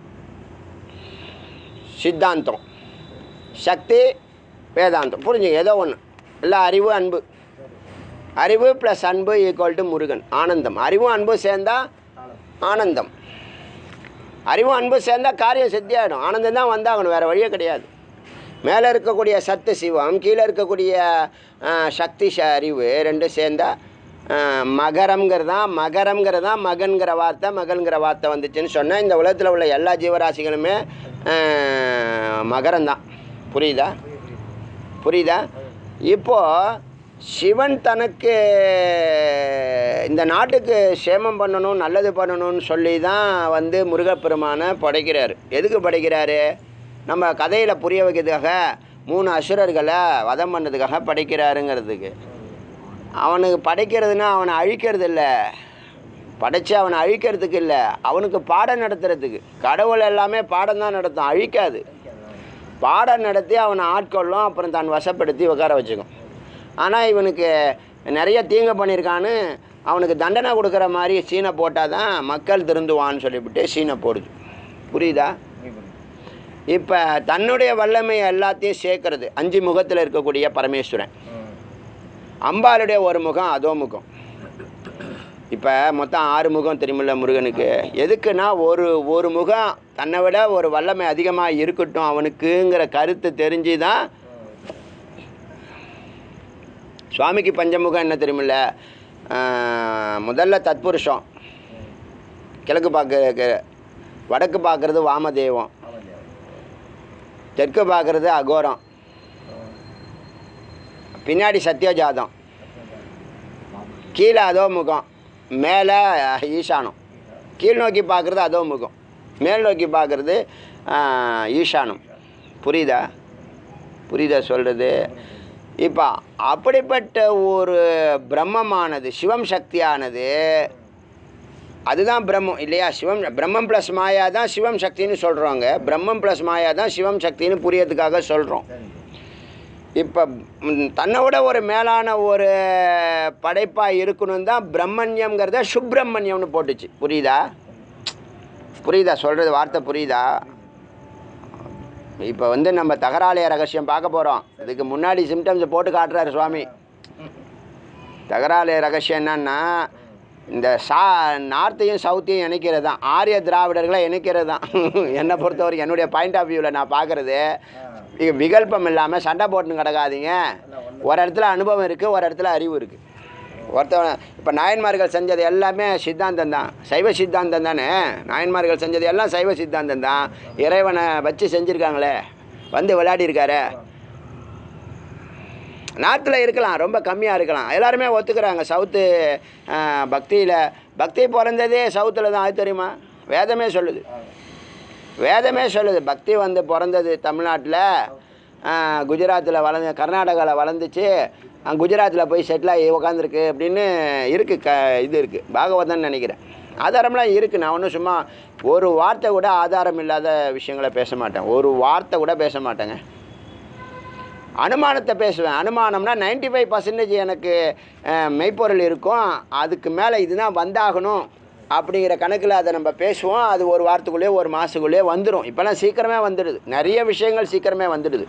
[SPEAKER 1] சித்தாந்தம் சக்தி வேதாந்தம் புரிஞ்சுங்க ஏதோ ஒன்று இல்லை அறிவு அன்பு அறிவு ப்ளஸ் அன்பு ஈக்குவல் டு முருகன் ஆனந்தம் அறிவும் அன்பும் சேர்ந்தா ஆனந்தம் அறிவும் அன்பு சேர்ந்தா காரியம் சித்தியாயிடும் ஆனந்தம் தான் வந்தாகணும் வேறு வழியே கிடையாது மேலே இருக்கக்கூடிய சத்து சிவம் கீழே இருக்கக்கூடிய ஆ, சக்தி ச அறிவு ரெண்டும் சேர்ந்தா ஆ, மகரம்ங்கிறது தான் மகரம்ங்கிறது தான் மகன்கிற வார்த்தை மகன்கிற வார்த்தை வந்துச்சுன்னு சொன்னால் இந்த உலகத்தில் உள்ள எல்லா ஜீவராசிகளுமே மகரம்தான் புரியுதா புரியுதா இப்போ சிவன் தனக்கு இந்த நாட்டுக்கு சேமம் பண்ணணும் நல்லது பண்ணணும்னு சொல்லி தான் வந்து முருகப்பெருமானை படைக்கிறார் எதுக்கு படைக்கிறாரு நம்ம கதையில் புரிய வைக்கிறதுக்காக மூணு அசுரர்களை வதம் பண்ணதுக்காக படைக்கிறாருங்கிறதுக்கு அவனுக்கு படைக்கிறதுனா அவனை அழிக்கிறது இல்லை படைச்சு அவனை அழிக்கிறதுக்கு இல்லை அவனுக்கு பாடம் நடத்துறதுக்கு கடவுள் எல்லாமே பாடம் தான் நடத்தும் அழிக்காது பாடம் நடத்தி அவனை ஆட்கொள்ளும் அப்புறம் தான் வசப்படுத்தி உட்கார வச்சுக்கும் ஆனால் இவனுக்கு நிறைய தீங்கு பண்ணியிருக்கான்னு அவனுக்கு தண்டனை கொடுக்குற மாதிரி சீனை போட்டால் தான் மக்கள் திருந்துவான்னு சொல்லிவிட்டு சீனை போடுது புரியுதா இப்போ தன்னுடைய வல்லமை எல்லாத்தையும் சேர்க்கறது அஞ்சு முகத்தில் இருக்கக்கூடிய பரமேஸ்வரன் அம்பாளுடைய ஒரு முகம் அதோ முகம் இப்போ மொத்தம் ஆறு முகம் தெரியுமில்ல முருகனுக்கு எதுக்குன்னா ஒரு ஒரு முகம் தன்னை விட ஒரு வல்லமை அதிகமாக இருக்கட்டும் அவனுக்குங்கிற கருத்து தெரிஞ்சு தான் சுவாமிக்கு பஞ்சமுகம் என்ன தெரியுமில்ல ஆஹ், முதல்ல தத்புருஷம் கிழக்கு பார்க்க வடக்கு பார்க்குறது வாமதேவம் தெற்கு பார்க்குறது அகோரம் பின்னாடி சத்யஜாதம் கீழே அதோ முகம் மேலே ஈசானம் கீழ் நோக்கி பார்க்குறது அதோ முகம் மேல் நோக்கி பார்க்குறது ஈசானம் புரியுதா புரியுதா சொல்கிறது இப்போ அப்படிப்பட்ட ஒரு பிரம்மமானது சிவம் சக்தியானது அதுதான் பிரம்மம் இல்லையா சிவம் பிரம்மம் ப்ளஸ் மாயா தான் சிவம் சக்தின்னு சொல்கிறோங்க பிரம்மம் ப்ளஸ் மாயா தான் சிவம் சக்தின்னு புரியறதுக்காக சொல்கிறோம்
[SPEAKER 3] சரி
[SPEAKER 1] இப்போ தன்னை ஒரு மேலான ஒரு படைப்பாக இருக்கணும் தான் பிரம்மண்யம்ங்கிறத சுப்பிரமணியம்னு போட்டுச்சு புரியுதா புரியுதா சொல்கிறது வார்த்தை புரியுதா இப்போ வந்து நம்ம தகராலய ரகசியம் பார்க்க போகிறோம் இதுக்கு முன்னாடி சிம்டம்ஸ் போட்டு காட்டுறாரு சுவாமி தகராலய ரகசியம் என்னன்னா இந்த சா நார்த்தையும் சவுத்தையும் இணைக்கிறது தான் ஆரிய திராவிடர்களை இணைக்கிறது தான் என்னை பொறுத்தவரைக்கும் என்னுடைய பாயிண்ட் ஆஃப் வியூவில் நான் பார்க்குறது இது விகல்பம் இல்லாமல் சண்டை போட்டுன்னு கிடக்காதீங்க ஒரு இடத்துல அனுபவம் இருக்குது ஒரு இடத்துல அறிவு இருக்குது ஒருத்தவன் இப்போ நாயன்மார்கள் செஞ்சது எல்லாமே சித்தாந்தம் தான் சைவ சித்தாந்தம் தானே நாயன்மார்கள் செஞ்சது எல்லாம் சைவ சித்தாந்தம் தான் இறைவனை வச்சு செஞ்சுருக்காங்களே வந்து விளையாடி இருக்காரு நாட்டில் இருக்கலாம் ரொம்ப கம்மியாக இருக்கலாம் எல்லாருமே ஒத்துக்கிறாங்க சவுத்து பக்தியில் பக்தி பிறந்ததே சவுத்தில் தான் அது தெரியுமா வேதமே சொல்லுது வேதமே சொல்லுது பக்தி வந்து பிறந்தது தமிழ்நாட்டில் குஜராத்தில் வளர்ந்து கர்நாடகாவில் வளர்ந்துச்சு குஜராத்தில் போய் செட்டில் ஆகி உக்காந்துருக்கு அப்படின்னு இருக்குது க இது இருக்குது பாகவதன் நினைக்கிறேன் ஆதாரம்லாம் இருக்குது நான் ஒன்றும் சும்மா ஒரு வார்த்தை கூட ஆதாரம் இல்லாத விஷயங்களை பேச மாட்டேன் ஒரு வார்த்தை கூட பேச மாட்டேங்க அனுமானத்தை பேசுவேன் அனுமானம்னா 95% ஃபைவ் பர்சன்டேஜ் எனக்கு அஹ், மெய்ப்பொருள் இருக்கும் அதுக்கு மேலே இதுதான் வந்தாகணும் அப்படிங்கிற கணக்கில் அதை நம்ம பேசுவோம் அது ஒரு வாரத்துக்குள்ளேயே ஒரு மாதத்துக்குள்ளேயே வந்துடும் இப்போலாம் சீக்கிரமே வந்துடுது நிறைய விஷயங்கள் சீக்கிரமே வந்துடுது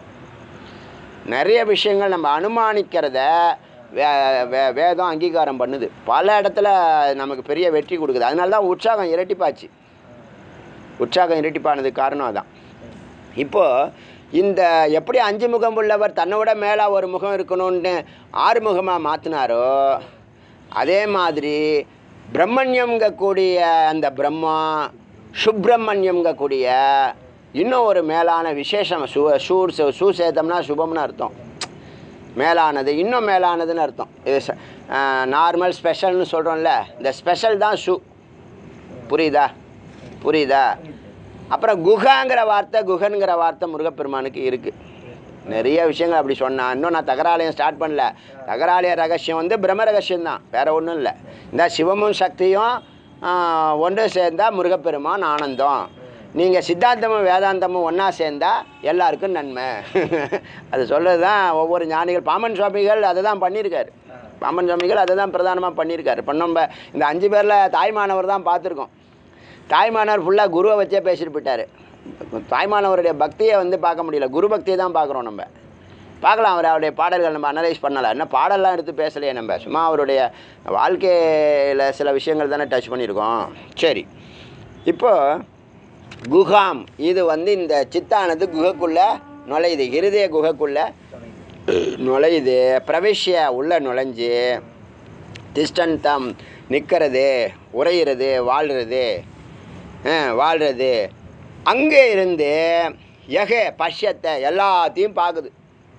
[SPEAKER 1] நிறைய விஷயங்கள் நம்ம அனுமானிக்கிறத வே வே வேதம் அங்கீகாரம் பண்ணுது பல இடத்துல நமக்கு பெரிய வெற்றி கொடுக்குது அதனால தான் உற்சாகம் இரட்டிப்பாச்சு உற்சாகம் இரட்டிப்பானதுக்கு காரணம் அதான் இப்போது இந்த எப்படி அஞ்சு முகம் உள்ளவர் தன்னோட மேலே ஒரு முகம் இருக்கணும்னு ஆறு முகமாக மாற்றினாரோ அதே மாதிரி பிரம்மண்யம்ங்கக்கூடிய அந்த பிரம்மா சுப்பிரமணியம்ங்கக்கூடிய இன்னும் ஒரு மேலான விசேஷம் சு சூர் சூ சேதம்னா சுபம்னு அர்த்தம் மேலானது இன்னும் மேலானதுன்னு அர்த்தம் இது நார்மல் ஸ்பெஷல்னு சொல்கிறோம்ல இந்த ஸ்பெஷல் தான் ஷூ புரியுதா புரியுதா அப்புறம் குகாங்கிற வார்த்தை குகன்கிற வார்த்தை முருகப்பெருமானுக்கு இருக்குது நிறைய விஷயங்கள் அப்படி சொன்னான் இன்னும் நான் தகராலயம் ஸ்டார்ட் பண்ணல தகராலய ரகசியம் வந்து பிரம்ம ரகசியம் தான் வேறு ஒன்றும் இல்லை இந்த சிவமும் சக்தியும் ஆஹ், ஒன்று சேர்ந்தா முருகப்பெருமான் ஆனந்தம் நீங்கள் சித்தாந்தமும் வேதாந்தமும் ஒன்றா சேர்ந்தா எல்லாருக்கும் நன்மை அது சொல்கிறது தான் ஒவ்வொரு ஞானிகள் பாமன் சுவாமிகள் அதை தான் பண்ணியிருக்காரு பாமன் சுவாமிகள் அதை தான் பிரதானமாக பண்ணியிருக்காரு இப்போ நம்ம இந்த அஞ்சு பேரில் தாய்மானவர் தான் பார்த்துருக்கோம் தாய்மானவர் ஃபுல்லாக குருவை வச்சே பேசிட்டு போயிட்டார் தாய்மானவருடைய பக்தியை வந்து பார்க்க முடியல குரு பக்தியை தான் பார்க்குறோம் நம்ம பார்க்கலாம் அவர் அவருடைய பாடல்கள் நம்ம அனலைஸ் பண்ணலாம் என்ன பாடல்லாம் எடுத்து பேசலையே நம்ம சும்மா அவருடைய வாழ்க்கையில் சில விஷயங்கள் தானே டச் பண்ணியிருக்கோம் சரி இப்போ குகாம் இது வந்து இந்த சித்தானது குகைக்குள்ளே நுழையுது இருதய குகைக்குள்ளே நுழையுது பிரவேசிய உள்ளே நுழைஞ்சு திஷ்டந்தம் நிற்கிறது உரையிறது வாழ்கிறது அஹ், வாழ்கிறது அங்கே இருந்து எக பஷ்யத்தை எல்லாத்தையும் பார்க்குது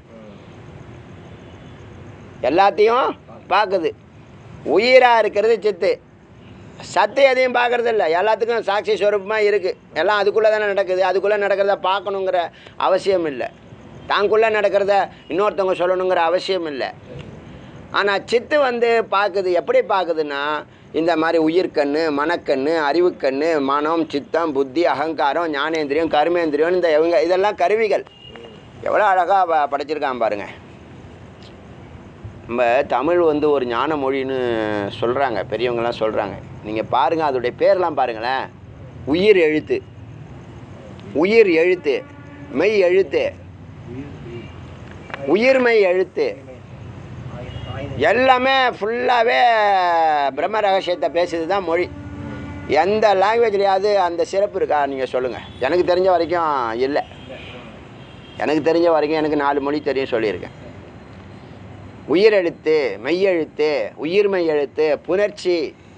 [SPEAKER 1] எல்லாத்தையும் பார்க்குது உயிராக இருக்கிறது சித்து சத்து எதையும் பார்க்கறது இல்லை எல்லாத்துக்கும் சாட்சி ஸ்வரூபமாக இருக்குது எல்லாம் அதுக்குள்ளே தானே நடக்குது அதுக்குள்ளே நடக்கிறத பார்க்கணுங்கிற அவசியம் இல்லை தாங்குள்ளே நடக்கிறத இன்னொருத்தவங்க சொல்லணுங்கிற அவசியம் இல்லை ஆனால் சித்து வந்து பார்க்குது எப்படி பார்க்குதுன்னா இந்த மாதிரி உயிர்க்கண்ணு மனக்கண்ணு அறிவுக்கண்ணு மனம் சித்தம் புத்தி அகங்காரம் ஞானேந்திரியம் கர்மேந்திரியம் இந்த இவங்க இதெல்லாம் கருவிகள் எவ்வளோ அழகாக படைச்சிருக்கான் பாருங்கள் நம்ம தமிழ் வந்து ஒரு ஞான மொழின்னு சொல்கிறாங்க பெரியவங்கலாம் சொல்கிறாங்க நீங்கள் பாருங்கள் அதோடைய பேர்லாம் பாருங்களேன் உயிர் எழுத்து உயிர் எழுத்து மெய் எழுத்து உயிர்மெய் எழுத்து எல்லாமே ஃபுல்லாகவே பிரம்ம ரகசியத்தை பேசுறது தான் மொழி எந்த லாங்குவேஜ்லையாவது அந்த சிறப்பு இருக்கா நீங்கள் சொல்லுங்கள் எனக்கு தெரிஞ்ச வரைக்கும் இல்லை எனக்கு தெரிஞ்ச வரைக்கும் எனக்கு நாலு மொழி தெரியும் சொல்லியிருக்கேன் உயிரெழுத்து மெய்யெழுத்து உயிர்மெய் எழுத்து புணர்ச்சி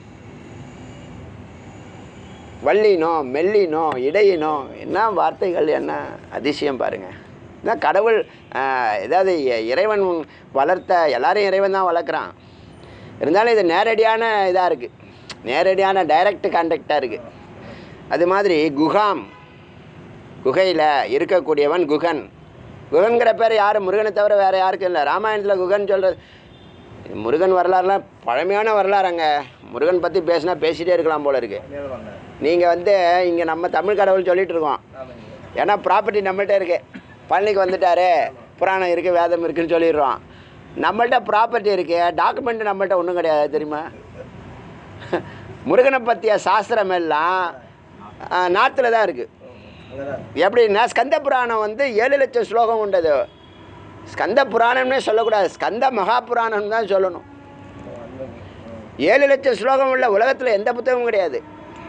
[SPEAKER 1] வள்ளினம் மெல்லினம் இடையினம் என்ன வார்த்தைகள் என்ன அதிசயம் பாருங்கள் இதான் கடவுள் ஆஹ், ஏதாவது இ- இறைவன் வளர்த்த எல்லாரையும் இறைவன் தான் வளர்க்குறான் இருந்தாலும் இது நேரடியான இதாக இருக்குது நேரடியான டைரக்ட் கான்டாக்டாக இருக்குது அது மாதிரி குகாம் குகையில் இருக்கக்கூடியவன் குகன் குகன்கிற பேர் யார் முருகனை தவிர வேறு யாருக்கும் இல்லை ராமாயணத்தில் குகன் சொல்கிறது முருகன் வரலாறுலாம் பழமையான வரலாறுங்க முருகன் பற்றி பேசினா பேசிகிட்டே இருக்கலாம் போல இருக்குது
[SPEAKER 3] மேலே வாங்க
[SPEAKER 1] நீங்கள் வந்து இங்கே நம்ம தமிழ் கடவுள் சொல்லிட்டு இருக்கோம்
[SPEAKER 3] ஆமாங்க
[SPEAKER 1] ஏன்னா ப்ராப்பர்ட்டி நம்மள்ட்ட இருக்குது பழனிக்கு வந்துட்டாரு புராணம் இருக்குது வேதம் இருக்குன்னு சொல்லிடுறோம் நம்மள்ட்ட ப்ராப்பர்ட்டி இருக்குது டாக்குமெண்ட் நம்மள்ட்ட ஒன்றும் கிடையாது தெரியுமா முருகனை பற்றிய சாஸ்திரம் எல்லாம் நாத்தில் தான் இருக்குது
[SPEAKER 3] அங்கே தான்
[SPEAKER 1] எப்படின்னா ஸ்கந்த புராணம் வந்து ஏழு லட்சம் ஸ்லோகம் உண்டது ஸ்கந்த புராணம்னே சொல்லக்கூடாது ஸ்கந்த மகா புராணம் தான் சொல்லணும் ஏழு லட்சம் ஸ்லோகம் உள்ள உலகத்தில் எந்த புத்தகமும் கிடையாது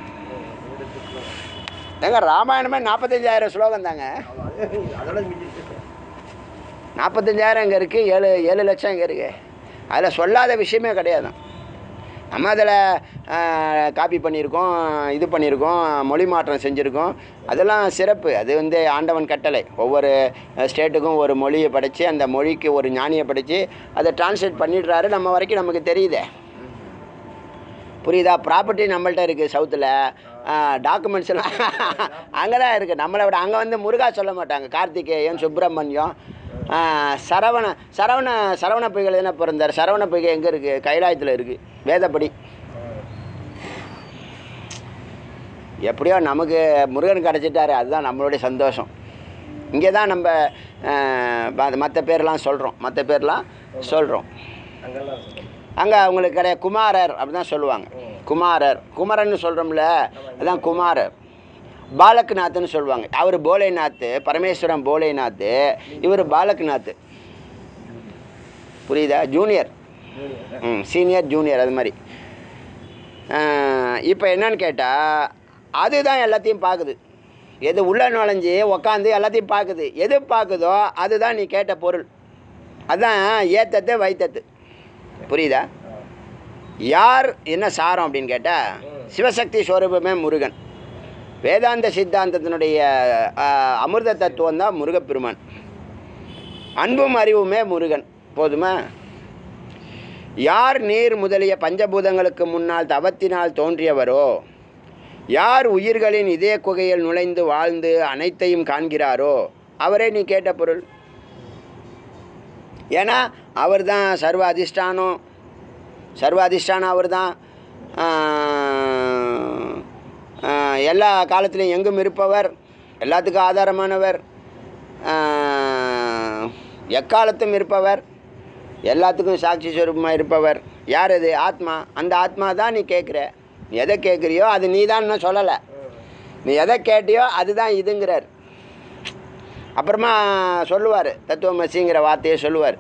[SPEAKER 1] ஏங்க ராமாயணமே நாற்பத்தஞ்சாயிரம் ஸ்லோகம் தாங்க
[SPEAKER 3] அதோட மிஞ்சிச்சு
[SPEAKER 1] நாற்பத்தஞ்சாயிரம் இங்கே இருக்குது ஏழு ஏழு லட்சம் இங்கே இருக்குது அதில் சொல்லாத விஷயமே கிடையாது நம்ம அதில் காப்பி பண்ணியிருக்கோம் இது பண்ணியிருக்கோம் மொழி மாற்றம் செஞ்சுருக்கோம் அதெல்லாம் சிறப்பு அது வந்து ஆண்டவன் கட்டளை ஒவ்வொரு ஸ்டேட்டுக்கும் ஒரு மொழியை படைச்சு அந்த மொழிக்கு ஒரு ஞானியை படைச்சு அதை டிரான்ஸ்லேட் பண்ணிடுறாரு நம்ம வரைக்கும் நமக்கு தெரியுதே புரியுதா ப்ராப்பர்ட்டி நம்மள்ட்ட இருக்குது சவுத்தில் டாக்குமெண்ட்ஸ் எல்லாம் அங்கே தான் இருக்குது நம்மளை விட அங்கே வந்து முருகா சொல்ல மாட்டாங்க கார்த்திகேயன் சுப்பிரமணியம் ஆ, சரவண சரவண சரவண பொய்கள் என்ன பிறந்தார் சரவண பொய்கை எங்கே இருக்குது கைலாயத்தில் இருக்குது வேதப்படி எப்படியோ நமக்கு முருகன் கிடச்சிட்டாரு அதுதான் நம்மளுடைய சந்தோஷம் இங்கே தான் நம்ம மற்ற பேர்லாம் சொல்கிறோம் மற்ற பேர்லாம் சொல்கிறோம்
[SPEAKER 3] அங்கெல்லாம் சொல்லுங்க.
[SPEAKER 1] அங்கே அவங்களுக்கு கிடையாது குமாரர் அப்படி தான் சொல்லுவாங்க குமாரர் குமரன்னு சொல்கிறோம்ல அதான் குமாரர் பாலக்நாத்னு சொல்லுவாங்க அவர் போலேநாத் பரமேஸ்வரன் போலேநாத் இவர் பாலக்நாத் புரியுதா ஜூனியர் ம் சீனியர் ஜூனியர் அது மாதிரி இப்போ என்னன்னு கேட்டால் அதுதான் எல்லாத்தையும் பார்க்குது எது உள்ள நுழைஞ்சு உக்காந்து எல்லாத்தையும் பார்க்குது எது பார்க்குதோ அதுதான் நீ கேட்ட பொருள் அதான் ஏத்தத்து வைத்தத்து புரியுதா யார் என்ன சாரம் அப்படின்னு கேட்டால் சிவசக்தி ஸ்வரூபமே முருகன் வேதாந்த சித்தாந்தத்தினுடைய ஆ, அமிர்த தத்துவம் தான் முருகப்பெருமான் அன்பும் அறிவுமே முருகன் போதுமா யார் நீர் முதலிய பஞ்சபூதங்களுக்கு முன்னால் தவத்தினால் தோன்றியவரோ யார் உயிர்களின் இதய குகையில் நுழைந்து வாழ்ந்து அனைத்தையும் காண்கிறாரோ அவரே நீ கேட்ட பொருள் ஏன்னா அவர் தான் சர்வ அதிஷ்டானம் சர்வ அதிஷ்டானம் அவர் தான் எல்லா காலத்திலையும் எங்கும் இருப்பவர் எல்லாத்துக்கும் ஆதாரமானவர் ஆஹ், எக்காலத்தும் இருப்பவர் எல்லாத்துக்கும் சாட்சி ஸ்வரூபமாக இருப்பவர் யார் அது ஆத்மா அந்த ஆத்மா தான் நீ கேட்குற நீ எதை கேட்குறியோ அது நீ தான் சொல்லலை நீ எதை கேட்டியோ அதுதான் இதுங்கிறார் அப்புறமா சொல்லுவார் தத்துவமசிங்கிற வார்த்தையை சொல்லுவார்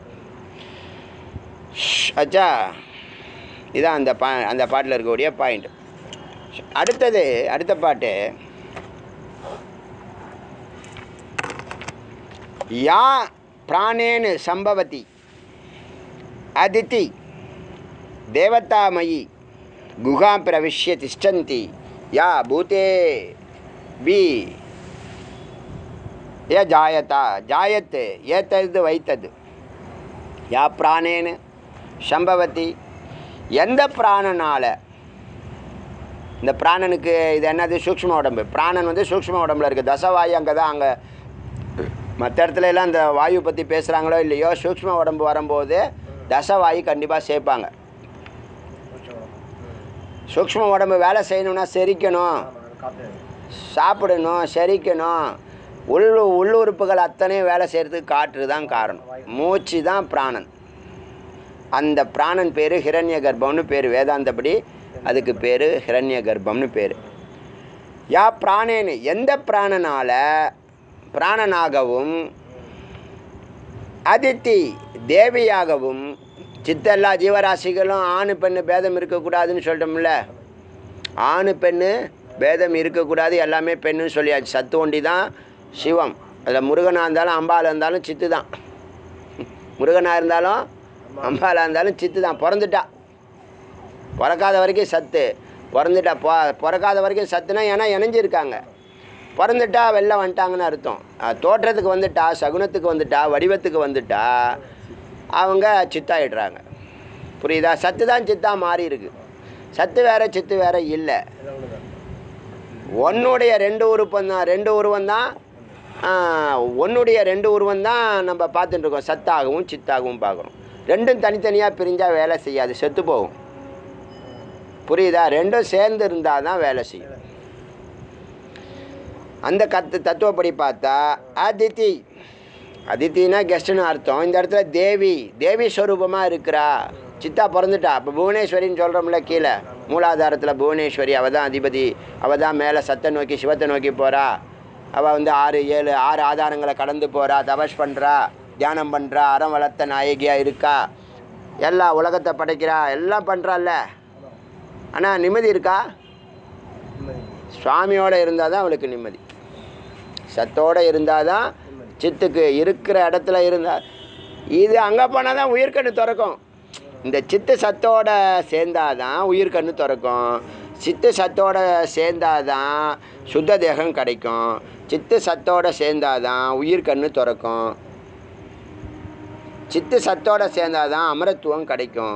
[SPEAKER 1] அச்சா இதான் அந்த பா அந்த பாட்டில் இருக்கக்கூடிய பாயிண்ட் அடுத்தது அடுத்த பாட்டு யா பிராணேனு சம்பவதி அதிதி தேவதாமயி குகா பிரவிஷ்ய திஷ்டந்தி யா பூதே பி ஏ ஜாயதா ஜாயத்து ஏத்தது வைத்தது யா பிராணேனு சம்பவதி எந்த பிராணனால் இந்த பிராணனுக்கு இது என்னது சூக்ஷ்ம உடம்பு பிராணன் வந்து சூக்ஷ்ம உடம்புல இருக்குது தசவாயு அங்கே தான் அங்கே மற்ற இடத்துல எல்லாம் இந்த வாயு பற்றி பேசுகிறாங்களோ இல்லையோ சூக்ஷ்ம உடம்பு வரும்போது தசவாயு கண்டிப்பாக சேர்ப்பாங்க சூக்ஷ்ம உடம்பு வேலை செய்யணும்னா செரிக்கணும்
[SPEAKER 3] காற்று
[SPEAKER 1] சாப்பிடணும் செரிக்கணும் உள் உள்ளுறுப்புகள் அத்தனையும் வேலை செய்கிறதுக்கு காற்று தான் காரணம் மூச்சு தான் பிராணன் அந்த பிராணன் பேர் ஹிரண்ய கர்ப்பம்னு பேர் வேதாந்தப்படி அதுக்கு பேர் ஹிரண்ய கர்ப்பம்னு பேர் யா பிராணேனு எந்த பிராணனால் பிராணனாகவும் அதித்தி தேவியாகவும் சித்தெல்லா ஜீவராசிகளும் ஆணு பெண்ணு பேதம் இருக்கக்கூடாதுன்னு சொல்லிட்டோம்ல ஆணு பெண்ணு பேதம் இருக்கக்கூடாது எல்லாமே பெண்ணுன்னு சொல்லியாச்சு சத்து ஒண்டி தான் சிவம் அதில் முருகனாக இருந்தாலும் அம்பாலாக இருந்தாலும் சித்து தான் முருகனாக இருந்தாலும் அம்பாலாக இருந்தாலும் சித்து தான் பிறந்துட்டா பிறக்காத வரைக்கும் சத்து பிறந்துட்டா பொ பிறக்காத வரைக்கும் சத்துனா ஏன்னா இணைஞ்சிருக்காங்க பிறந்துட்டா வெளில வந்துட்டாங்கன்னு அர்த்தம் அஹ் தோற்றத்துக்கு வந்துட்டா சகுனத்துக்கு வந்துட்டா வடிவத்துக்கு வந்துட்டா அவங்க சித்தாயிடுறாங்க புரியுதா சத்து தான் சித்தா மாறி இருக்கு சத்து வேற சித்து வேற இல்லை உன்னுடைய ரெண்டு உருப்பம் தான் ரெண்டு உருவம் தான் உன்னுடைய ரெண்டு உருவம் தான் நம்ம பார்த்துட்டு இருக்கோம் சத்தாகவும் சித்தாகவும் பார்க்குறோம் ரெண்டும் தனித்தனியாக பிரிஞ்சால் வேலை செய்யாது செத்து போகும் புரியுதா ரெண்டும் சேர்ந்து இருந்தால் தான் வேலை செய்யும் அந்த கத்து தத்துவப்படி பார்த்தா அதித்தி அதித்தினா கெஸ்ட்னு அர்த்தம் இந்த இடத்துல தேவி தேவி ஸ்வரூபமாக இருக்கிறா சித்தா பிறந்துட்டா இப்போ புவனேஸ்வரின்னு சொல்கிறோம்ல கீழே மூலாதாரத்தில் புவனேஸ்வரி அவள் தான் அதிபதி அவள் தான் மேலே சத்தை நோக்கி சிவத்தை நோக்கி போகிறா அவள் வந்து ஆறு ஏழு ஆறு ஆதாரங்களை கடந்து போகிறா தபஸ் பண்ணுறா தியானம் பண்ணுறா அறம் வளர்த்த நாயகியாக இருக்கா எல்லா உலகத்தை படைக்கிறா எல்லாம் பண்ணுறாள்ல ஆனால் நிம்மதி இருக்கா
[SPEAKER 3] நிம்மதி
[SPEAKER 1] சுவாமியோட இருந்தால் தான் அவளுக்கு நிம்மதி சத்தோடு இருந்தால் தான் சித்துக்கு இருக்கிற இடத்துல இருந்தால் இது அங்கே போனால் தான் உயிர்கண்ணு திறக்கும் இந்த சித்து சத்தோட சேர்ந்தாதான் உயிர்கண்ணு திறக்கும் சித்து சத்தோட சேர்ந்தாதான் சுத்த தேகம் கிடைக்கும் சித்து சத்தோட சேர்ந்தாதான் உயிர்கண்ணு திறக்கும் சித்து சத்தோட சேர்ந்தாதான் அமரத்துவம் கிடைக்கும்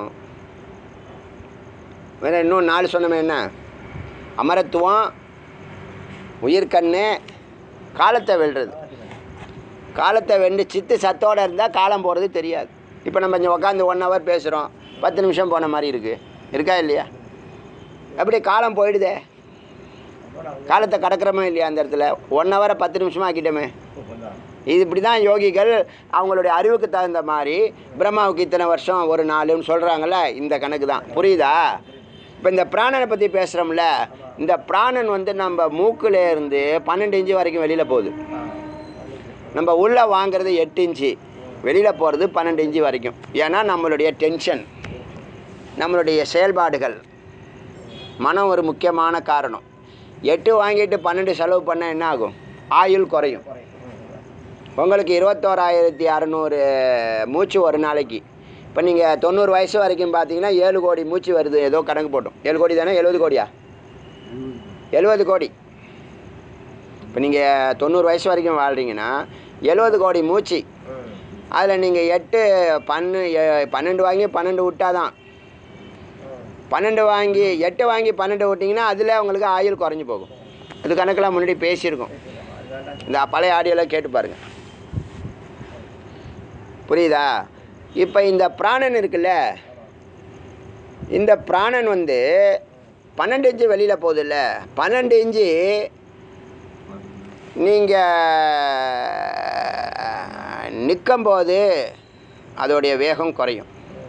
[SPEAKER 1] வேற இன்னும் நாலு சொன்னமே என்ன அமரத்துவம் உயிர்கண்ணு காலத்தை வெல்றது காலத்தை வென்று சித்து சத்தோட இருந்தால் காலம் போகிறது தெரியாது இப்போ நம்ம இங்கே உட்காந்து ஒன் ஹவர் பேசுகிறோம் பத்து நிமிஷம் போன மாதிரி இருக்குது இருக்கா இல்லையா அப்படி காலம் போயிடுதே காலத்தை கடக்கிறோமா இல்லையா அந்த இடத்துல ஒன் ஹவரை பத்து நிமிஷமாக ஆக்கிட்டோமே இது இப்படி தான் யோகிகள் அவங்களுடைய அறிவுக்கு தகுந்த மாதிரி பிரம்மாவுக்கு இத்தனை வருஷம் ஒரு நாளுன்னு சொல்கிறாங்கல்ல இந்த கணக்கு தான் புரியுதா இப்போ இந்த பிராணனை பற்றி பேசுகிறோம்ல இந்த பிராணன் வந்து நம்ம மூக்குல இருந்து பன்னெண்டு இன்ச்சு வரைக்கும் வெளியில் போகுது நம்ம உள்ளே வாங்குறது எட்டு இன்ச்சு வெளியில் போகிறது பன்னெண்டு இன்ச்சு வரைக்கும் ஏன்னா நம்மளுடைய டென்ஷன் நம்மளுடைய செயல்பாடுகள் மனம் ஒரு முக்கியமான காரணம் எட்டு வாங்கிட்டு பன்னெண்டு செலவு பண்ணால் என்ன ஆகும் ஆயுள் குறையும் உங்களுக்கு இருபத்தோராயிரத்தி அறநூறு மூச்சு ஒரு நாளைக்கு இப்போ நீங்கள் தொண்ணூறு வயசு வரைக்கும் பார்த்தீங்கன்னா ஏழு கோடி மூச்சு வருது ஏதோ கணக்கு போட்டோம் ஏழு கோடி தானே எழுபது கோடியா எழுபது கோடி இப்போ நீங்கள் தொண்ணூறு வயசு வரைக்கும் வாழ்கிறீங்கன்னா எழுபது கோடி மூச்சு அதில் நீங்கள் எட்டு பன்னு எ- பன்னெண்டு வாங்கி பன்னெண்டு விட்டாதான் பன்னெண்டு வாங்கி எட்டு வாங்கி பன்னெண்டு விட்டிங்கன்னா அதில் உங்களுக்கு ஆயுள் குறைஞ்சி போகும் அது கணக்கெல்லாம் முன்னாடி பேசியிருக்கோம் இந்த பழைய ஆடியோலாம் கேட்டு பாருங்க புரியுதா இப்போ இந்த பிராணன் இருக்குல்ல இந்த பிராணன் வந்து பன்னெண்டு இன்ச்சு வெளியில் போகுதுல்ல பன்னெண்டு இன்ச்சு நீங்கள் நிற்கும்போது அதோடைய வேகம் குறையும்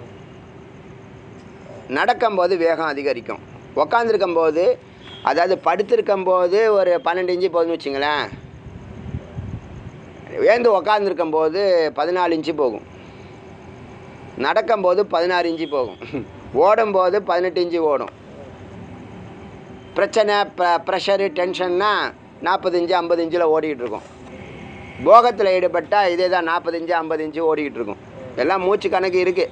[SPEAKER 1] நடக்கும்போது வேகம் அதிகரிக்கும் உக்காந்துருக்கும்போது அதாவது படுத்திருக்கும்போது ஒரு பன்னெண்டு இன்ச்சு போகுதுன்னு வச்சுங்களேன் வேந்து உக்காந்துருக்கும்போது பதினாலு இன்ச்சு போகும் நடக்கும்போது பதினாறு இன்ச்சு போகும் ஓடும்போது பதினெட்டு இன்ச்சு ஓடும் பிரச்சனை ப்ர ப்ரெஷரு டென்ஷன்னா நாற்பது இன்ச்சு ஐம்பது இன்ச்சில் ஓடிக்கிட்டு இருக்கும் போகத்தில் ஈடுபட்டால் இதே தான் நாற்பது இன்ச்சு ஐம்பது இன்ச்சு ஓடிக்கிட்டு இருக்கும் எல்லாம் மூச்சு கணக்கு இருக்குது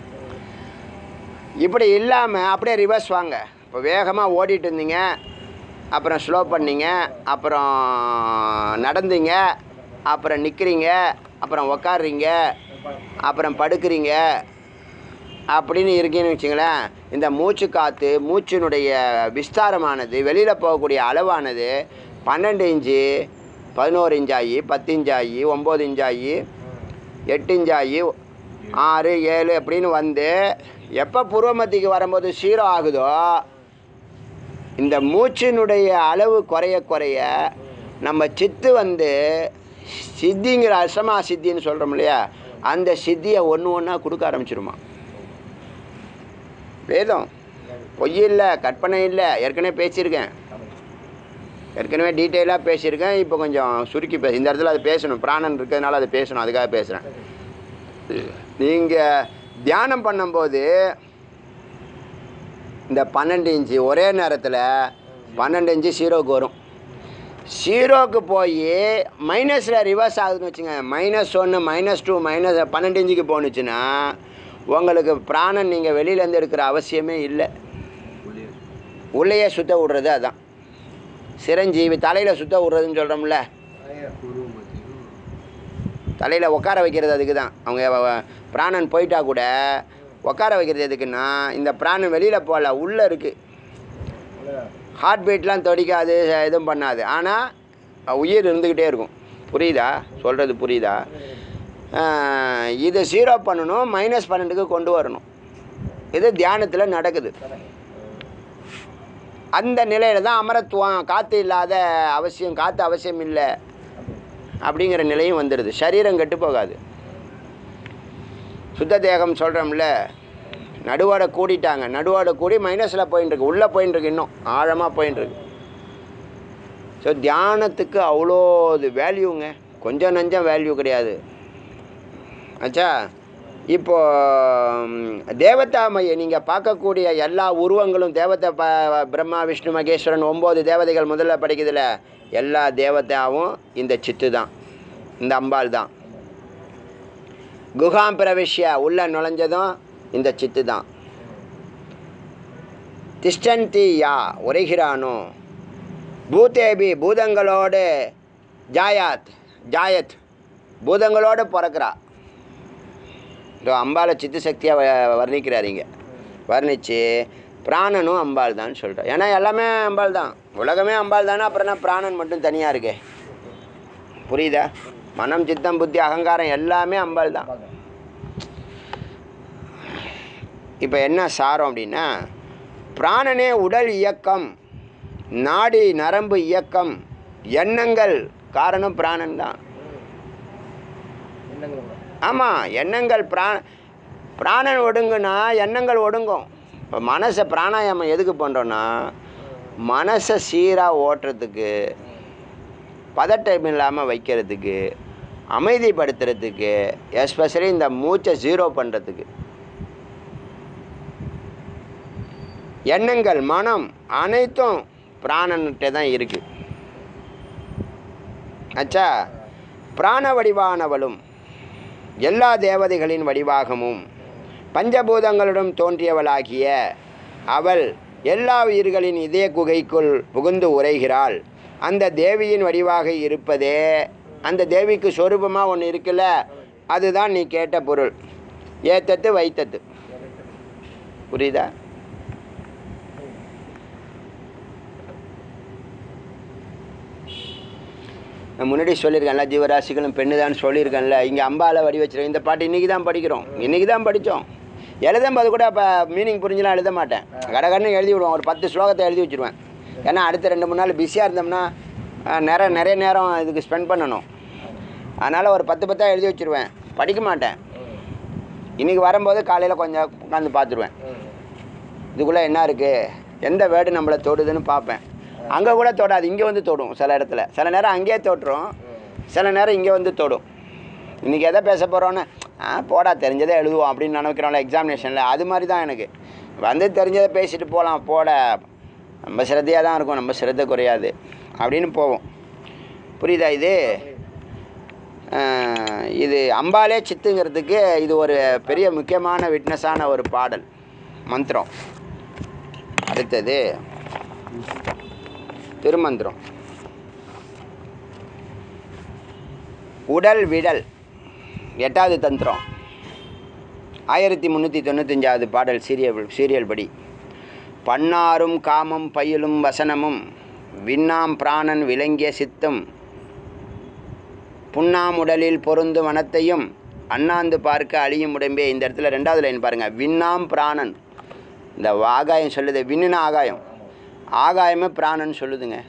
[SPEAKER 1] இப்படி இல்லாமல் அப்படியே ரிவர்ஸ் வாங்க இப்போ வேகமாக ஓடிட்டு இருந்தீங்க அப்புறம் ஸ்லோ பண்ணீங்க அப்புறம் நடந்தீங்க அப்புறம் நிற்கிறீங்க அப்புறம் உக்காடுறீங்க அப்புறம் படுக்கிறீங்க அப்படின்னு இருக்கீங்கன்னு வச்சுங்களேன் இந்த மூச்சு காற்று மூச்சினுடைய விஸ்தாரமானது வெளியில் போகக்கூடிய அளவானது பன்னெண்டு இன்ச்சு பதினோரு இன்ச்சாகி பத்து இன்ச்சாகி ஒம்பது இன்ச்சாகி எட்டு இன்ச்சாகி ஆறு ஏழு அப்படின்னு வந்து எப்போ பூர்வமத்திக்கு வரும்போது சீரோ ஆகுதோ இந்த மூச்சினுடைய அளவு குறைய குறைய நம்ம சித்து வந்து சித்திங்கிற அசமா சித்தின்னு சொல்கிறோம் இல்லையா அந்த சித்தியை ஒன்று ஒன்றா கொடுக்க ஆரம்பிச்சிருமா வேதம் பொய் இல்லை கற்பனை இல்லை ஏற்கனவே பேசியிருக்கேன் ஏற்கனவே டீட்டெயிலாக பேசியிருக்கேன் இப்போ கொஞ்சம் சுருக்கி பேச இந்த இடத்துல அது பேசணும் பிராணன் இருக்கிறதுனால அதை பேசணும் அதுக்காக பேசுகிறேன் நீங்கள் தியானம் பண்ணும்போது இந்த பன்னெண்டு இன்ச்சு ஒரே நேரத்தில் பன்னெண்டு இன்ச்சு ஜீரோக்கு வரும் ஜீரோக்கு போய் மைனஸில் ரிவர்ஸ் ஆகுதுன்னு வச்சுங்க மைனஸ் ஒன்று மைனஸ் டூ மைனஸ் பன்னெண்டு இன்ச்சுக்கு போணுச்சுன்னா உங்களுக்கு பிராணன் நீங்கள் வெளியிலேருந்து எடுக்கிற அவசியமே இல்லை உள்ளேயே சுத்த விடுறது அதான் சிரஞ்சீவி தலையில் சுத்த விடுறதுன்னு சொல்கிறோம்ல தலையில் உட்கார வைக்கிறது அதுக்கு தான் அவங்க வ- வ- பிராணன் போயிட்டா கூட உட்கார வைக்கிறது எதுக்குன்னா இந்த பிராணன் வெளியில் போகல உள்ளே இருக்குது ஹார்ட் பீட்லாம் தொடிக்காது எதுவும் பண்ணாது ஆனால் உயிர் இருந்துக்கிட்டே இருக்கும் புரியுதா சொல்கிறது புரியுதா ஆஹ், இதை ஜீரோ பண்ணணும் மைனஸ் பன்னெண்டுக்கு கொண்டு வரணும் இது தியானத்தில் நடக்குது அந்த நிலையில் தான் அமரத்துவம் காற்று இல்லாத அவசியம் காற்று அவசியம் இல்லை அப்படிங்கிற நிலையும் வந்துடுது சரீரம் கெட்டு போகாது சுத்த தேகம் சொல்கிறோம்ல நடுவோட கூடிட்டாங்க நடுவோட கூடி மைனஸில் போயின்னு இருக்கு உள்ளே போயின்னு இருக்கு இன்னும் ஆழமாக போயின்னு இருக்கு ஸோ தியானத்துக்கு அவ்வளோ இது வேல்யூங்க கொஞ்சம் நஞ்சம் வேல்யூ கிடையாது ஆச்சா இப்போ ம், தேவதாமையை நீங்கள் பார்க்கக்கூடிய எல்லா உருவங்களும் தேவதை ப பிரம்மா விஷ்ணு மகேஸ்வரன் ஒம்பது தேவதைகள் முதல்ல படிக்குதுல எல்லா தேவதாவும் இந்த சித்து தான் இந்த அம்பாள் தான் குகாம் பிரவிஷ்ய உள்ள நுழைஞ்சதும் இந்த சித்து தான் திஷ்டந்தி யா உரைகிறானோ பூதேபி பூதங்களோடு ஜாயாத் ஜாயத் பூதங்களோடு பிறக்கிறா இதோ அம்பாளை சித்து சக்தியாக வர்ணிக்கிறார் இங்க வர்ணித்து பிராணனும் அம்பாள் தான் சொல்கிறார் ஏன்னா எல்லாமே அம்பாள் தான் உலகமே அம்பாள் தானே அப்புறம் என்ன பிராணன் மட்டும் தனியாக இருக்கே புரியுதா மனம் சித்தம் புத்தி அகங்காரம் எல்லாமே அம்பாள் தான் இப்போ என்ன சாரம் அப்படின்னா பிராணனே உடல் இயக்கம் நாடி நரம்பு இயக்கம் எண்ணங்கள் காரணம் பிராணன் தான்
[SPEAKER 3] எண்ணங்கள் கூட.
[SPEAKER 1] ஆமாம் எண்ணங்கள் பிரா பிராணன் ஒடுங்குனா எண்ணங்கள் ஒடுங்கும் இப்போ மனசை பிராணாயாமம் எதுக்கு பண்ணுறோன்னா மனசை சீராக ஓட்டுறதுக்கு பதட்டம் இல்லாமல் வைக்கிறதுக்கு அமைதிப்படுத்துறதுக்கு எஸ்பெஷலி இந்த மூச்சை ஜீரோ பண்ணுறதுக்கு எண்ணங்கள் மனம் அனைத்தும் பிராணன்கிட்ட தான் இருக்குது ஆச்சா பிராண வடிவானவளும் எல்லா தேவதைகளின் வடிவாகமும் பஞ்சபூதங்களிடம் தோன்றியவளாகிய அவள் எல்லா உயிர்களின் இதய குகைக்குள் புகுந்து உரைகிறாள் அந்த தேவியின் வடிவாக இருப்பதே அந்த தேவிக்கு சொரூபமாக ஒன்று இருக்குல்ல அதுதான் நீ கேட்ட பொருள் ஏத்தத்து வைத்தத்து புரியுதா நான் முன்னாடி சொல்லியிருக்கேன்ல ஜீவராசிகளும் பெண்ணு தான் சொல்லியிருக்கேன்ல இங்கே அம்பால வடி வச்சிருக்கேன் இந்த பாட்டு இன்றைக்கி தான் படிக்கிறோம் இன்றைக்கி தான் படித்தோம் எழுதும்போது கூட இப்போ மீனிங் புரிஞ்சலாம் எழுத மாட்டேன் கடகடன்னு எழுதி விடுவேன் ஒரு பத்து ஸ்லோகத்தை எழுதி வச்சிருவேன் ஏன்னா அடுத்த ரெண்டு மூணு நாள் பிஸியாக இருந்தோம்னா அஹ், நிறைய நிறைய நேரம் இதுக்கு ஸ்பெண்ட் பண்ணணும் அதனால் ஒரு பத்து பத்தாக எழுதி வச்சிருவேன் படிக்க மாட்டேன் இன்றைக்கி வரும்போது காலையில் கொஞ்சம் உட்காந்து பார்த்துருவேன் இதுக்குள்ளே என்ன இருக்குது எந்த வேர்டு நம்மளை தொடுதுன்னு பார்ப்பேன் அங்கே கூட தொடாது இங்கே வந்து தொடும் சில இடத்துல சில நேரம் அங்கேயே தொட்டுரும் சில நேரம் இங்கே வந்து தொடும் இன்றைக்கி எதை பேச போகிறோன்னு ஆ போடா தெரிஞ்சதை எழுதுவோம் அப்படின்னு நினைக்கிறோம்ல எக்ஸாமினேஷனில் அது மாதிரி தான் எனக்கு வந்து தெரிஞ்சதை பேசிட்டு போகலாம் போட நம்ம சிரத்தையாக தான் இருக்கும் நம்ம சிரத்தை குறையாது அப்படின்னு போவோம் புரியுதா இது ஆஹ், இது அம்பாலே சித்துங்கிறதுக்கு இது ஒரு பெரிய முக்கியமான விட்னஸான ஒரு பாடல் மந்திரம் அடுத்தது திருமந்திரம் உடல் விடல் எட்டாவது தந்திரம் ஆயிரத்தி முந்நூற்றி தொண்ணூத்தஞ்சாவது பாடல் சீரியல் சீரியல் படி பன்னாரும் காமம் பயிலும் வசனமும் விண்ணாம் பிராணன் விளங்கிய சித்தம் புண்ணாம் உடலில் பொருந்தும் மனத்தையும் அண்ணாந்து பார்க்க அழியும் உடம்பே இந்த இடத்துல ரெண்டாவது லைன் பாருங்கள் விண்ணாம் பிராணன் இந்த ஆகாயம் சொல்லுது விண்ணுனா ஆகாயம் ஆகாயமே பிராணன் சொல்லுதுங்க